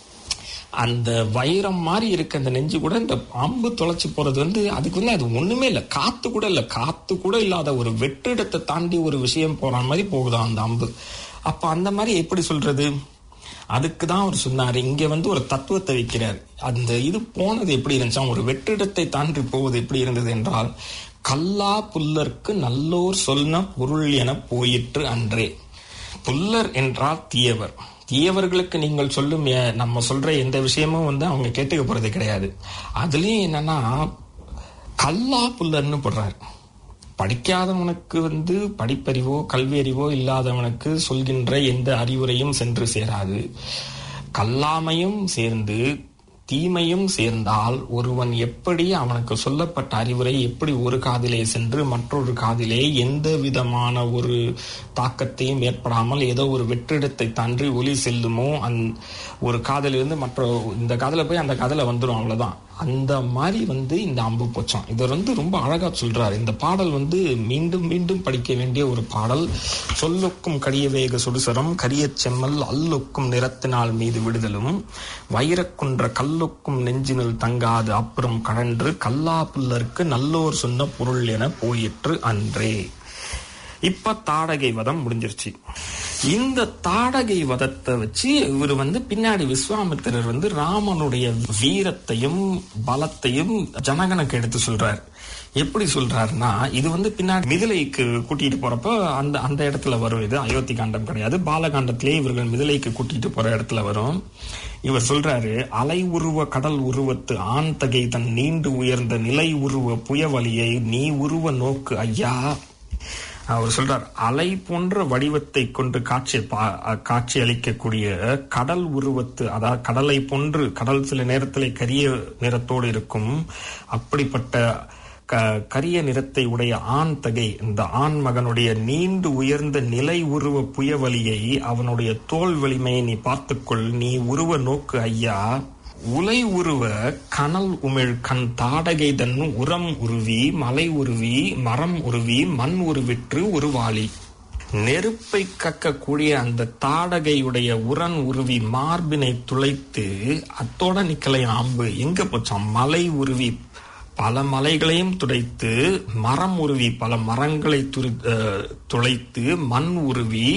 அந்த வைரம் மாதிரி இருக்க அந்த நெஞ்சு கூட இந்த அம்பு தொலைச்சு போறது வந்து அதுக்கு வந்து அது ஒண்ணுமே இல்லை காத்து கூட இல்லை காத்து கூட இல்லாத ஒரு வெற்றிடத்தை தாண்டி ஒரு விஷயம் போற மாதிரி போகுதாம் அந்த அம்பு அப்ப அந்த மாதிரி எப்படி சொல்றது அதுக்கு தான் அவர் சொன்னாரு இங்க வந்து ஒரு தத்துவத்தை வைக்கிறார் அந்த இது போனது எப்படி இருந்துச்சா ஒரு வெற்றிடத்தை தாண்டி போவது எப்படி இருந்தது என்றால் கல்லா புல்லர்க்கு நல்லோர் சொன்ன பொருள் என போயிற்று அன்றே புல்லர் என்றால் தீயவர் தீயவர்களுக்கு நீங்கள் சொல்லும் எ- நம்ம சொல்ற எந்த விஷயமும் வந்து அவங்க கேட்டுக்க போறது கிடையாது அதுலயும் என்னன்னா கல்லா புல்லர்னு போடுறாரு படிக்காதவனுக்கு வந்து படிப்பறிவோ கல்வி அறிவோ இல்லாதவனுக்கு சொல்கின்ற எந்த அறிவுரையும் சென்று சேராது கல்லாமையும் சேர்ந்து தீமையும் சேர்ந்தால் ஒருவன் எப்படி அவனுக்கு சொல்லப்பட்ட அறிவுரை எப்படி ஒரு காதிலே சென்று மற்றொரு காதிலே எந்த விதமான ஒரு தாக்கத்தையும் ஏற்படாமல் ஏதோ ஒரு வெற்றிடத்தை தாண்டி ஒலி செல்லுமோ அந் ஒரு காதிலிருந்து மற்ற இந்த காதுல போய் அந்த காதுல வந்துடும் அவ்வளவுதான் அந்த மாதிரி வந்து இந்த அம்பு போச்சான் இதை வந்து ரொம்ப அழகா சொல்றாரு இந்த பாடல் வந்து மீண்டும் மீண்டும் படிக்க வேண்டிய ஒரு பாடல் சொல்லுக்கும் கடிய வேக சுடுசரம் கரியச் செம்மல் அல்லொக்கும் நிறத்தினால் மீது விடுதலும் வைரக்குன்ற கல்லுக்கும் நெஞ்சினில் தங்காது அப்புறம் கழன்று கல்லா புல்லருக்கு நல்லோர் சொன்ன பொருள் என போயிற்று அன்றே இப்ப தாடகை வதம் முடிஞ்சிருச்சு இந்த தாடகை வதத்தை வச்சு இவர் வந்து பின்னாடி விஸ்வாமித்திரர் வந்து ராமனுடைய வீரத்தையும் பலத்தையும் ஜனகனுக்கு எடுத்து சொல்றார் எப்படி சொல்றாருன்னா இது வந்து பின்னாடி மிதிலைக்கு கூட்டிட்டு போறப்ப அந்த அந்த இடத்துல வரும் இது அயோத்தி காண்டம் கிடையாது பாலகாண்டத்திலே இவர்கள் மிதிலைக்கு கூட்டிட்டு போற இடத்துல வரும் இவர் சொல்றாரு அலை உருவ கடல் உருவத்து ஆண் தகை தன் நீண்டு உயர்ந்த நிலை உருவ புயவலியை நீ உருவ நோக்கு ஐயா அவர் சொல்றார் அலை போன்ற வடிவத்தை கொண்டு காட்சி பா- காட்சி அளிக்கக்கூடிய கடல் உருவத்து அதாவது கடலை போன்று கடல் சில நேரத்தில் கரிய நிறத்தோடு இருக்கும் அப்படிப்பட்ட க- கரிய நிறத்தை உடைய ஆண் தகை இந்த ஆண் மகனுடைய நீண்டு உயர்ந்த நிலை உருவ புயவலியை அவனுடைய தோல் வலிமையை நீ பார்த்துக்கொள் நீ உருவ நோக்கு ஐயா உலை உருவ கனல் உமிழ் கண் தாடகைதன் உரம் உருவி மலை உருவி மரம் உருவி மண் உருவிற்று உருவாளி நெருப்பை கக்கக்கூடிய அந்த தாடகையுடைய உரன் உருவி மார்பினை துளைத்து அத்தோட நிக்கலை அம்பு எங்க போச்சாம் மலை உருவி பல மலைகளையும் துடைத்து மரம் உருவி பல மரங்களை துரு அஹ், துளைத்து மண் உருவி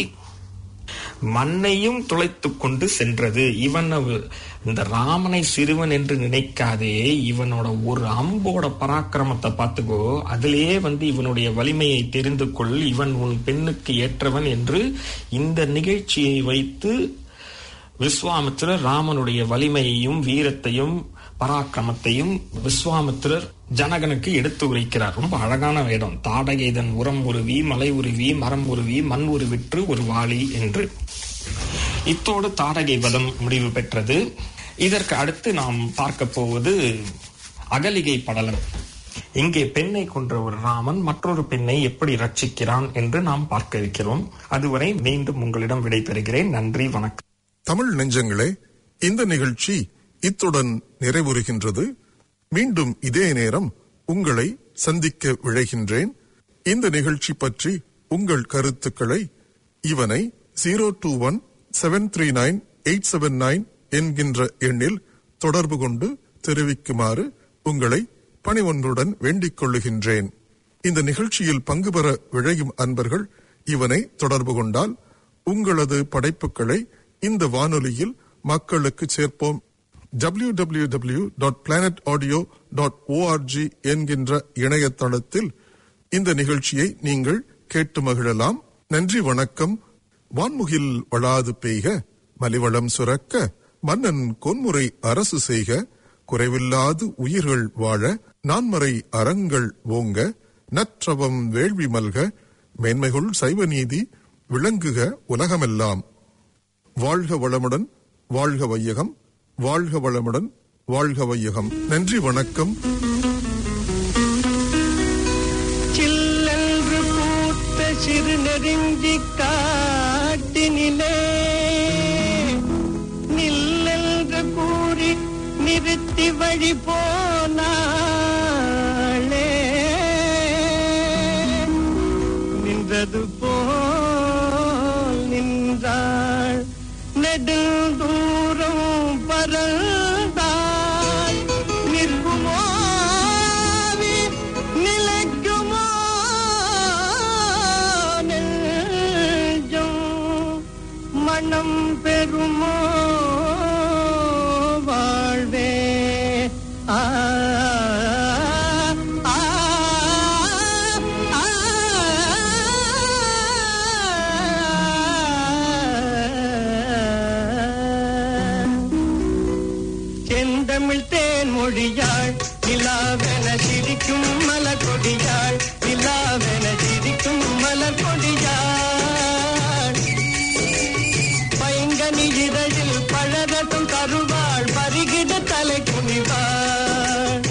மண்ணையும் துளைத்து கொண்டு சென்றது இவன் அவ- இந்த ராமனை சிறுவன் என்று நினைக்காதே இவனோட ஒரு அம்போட பராக்கிரமத்தை பார்த்துக்கோ அதிலேயே வந்து இவனுடைய வலிமையை தெரிந்து கொள் இவன் உன் பெண்ணுக்கு ஏற்றவன் என்று இந்த நிகழ்ச்சியை வைத்து விஸ்வாமித்திரர் ராமனுடைய வலிமையையும் வீரத்தையும் பராக்கிரமத்தையும் விஸ்வாமித்திரர் ஜனகனுக்கு எடுத்து உரைக்கிறார் ரொம்ப அழகான வேடம் தாடகைதன் உரம் உருவி மலை உருவி மரம் உருவி மண் உருவிற்று ஒரு வாளி என்று இத்தோடு தாடகை வதம் முடிவு பெற்றது இதற்கு அடுத்து நாம் பார்க்க போவது அகலிகை படலம் இங்கே பெண்ணை கொன்ற ஒரு ராமன் மற்றொரு பெண்ணை எப்படி ரட்சிக்கிறான் என்று நாம் பார்க்க இருக்கிறோம் அதுவரை மீண்டும் உங்களிடம் விடைபெறுகிறேன் நன்றி வணக்கம் தமிழ் நெஞ்சங்களே இந்த நிகழ்ச்சி இத்துடன் நிறைவுறுகின்றது மீண்டும் இதே நேரம் உங்களை சந்திக்க விழைகின்றேன் இந்த நிகழ்ச்சி பற்றி உங்கள் கருத்துக்களை இவனை zero two one seven three nine eight seven nine என்கின்ற எண்ணில் தொடர்பு கொண்டு தெரிவிக்குமாறு உங்களை பணிவொன்றுடன் வேண்டிக் கொள்ளுகின்றேன் இந்த நிகழ்ச்சியில் பங்கு பெற விழையும் அன்பர்கள் இவனை தொடர்பு கொண்டால் உங்களது படைப்புகளை இந்த வானொலியில் மக்களுக்கு சேர்ப்போம் www.planetaudio.org டாட் ஓஆர்ஜி என்கின்ற இணையதளத்தில் இந்த நிகழ்ச்சியை நீங்கள் கேட்டு மகிழலாம் நன்றி வணக்கம் வான்முகில் வளாது பெய்க மலிவளம் சுரக்க மன்னன் கொன்முறை அரசு செய்க குறைவில்லாது உயிர்கள் வாழ நான்மறை அறங்கள் ஓங்க நற்றவம் வேள்வி மல்க மேன்மைகுள் சைவ நீதி விளங்குக உலகமெல்லாம் வாழ்க வளமுடன் வாழ்க வையகம் வாழ்க வளமுடன் வாழ்க வையகம் நன்றி வணக்கம் சில்லென்று பூத்த சிறு நெருங்கி காட்டினிலே நில்லென்று கூறி நிறுத்தி வழி போனாளே நின்றது போல் நின்றாள் நெடுந்தூரம் பறந்தாள் நிற்குமோ நிலைக்குமோ நெஞ்சம் மனம் பெறுமோ வாழ்வே ஆ ஆ, ஆ, செந்தமிழ் தேன் மொழியாள் நிலாவென சிரிக்கும் மலர் கொடியாள் நிலாவென சிரிக்கும் மலர் கொடியாள் பைங்கனி இதழில் பழகட்டும் தருவாள் பருகிட தலை குனிவாள்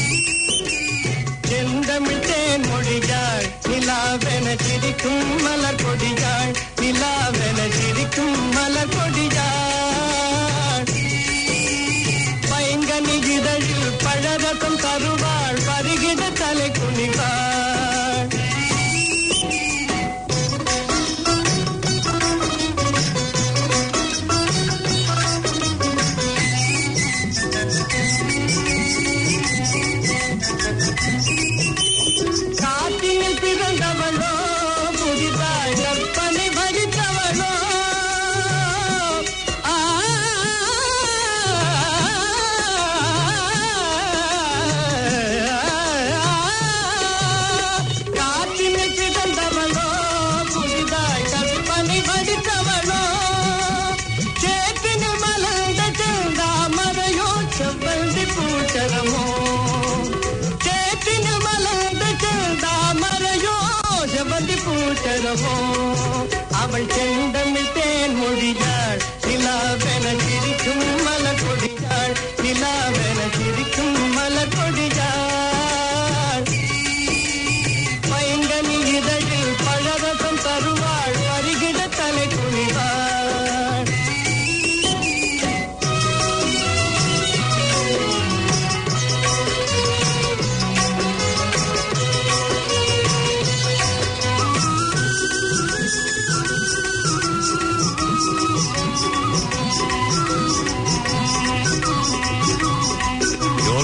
செந்தமிழ் தேன் மொழியாள் நிலாவென சிரிக்கும் மலர் கொடியாள் நிலாவென சிரிக்கும் மலர் கொடியாள் பைங்கனி இதழில் பழகட்டும் தருவாள் பருகிட தலை குனிவாள் காட்டினில் பிறந்தவளோ புதிதாய் கற்பனை வகித்தவளோ ஆ, காட்டினில் பிறந்தவளோ புதிதாய் கற்பனை வகித்தவளோ சேற்றினில் மலர்ந்த செந்தாமரையோ செவ்வந்தி பூச்சரமோ சேற்றினில் மலர்ந்த செந்தாமரையோ செவ்வந்தி பூ ராகமோ அவள் செந்தமிழ் தேன் மொழியா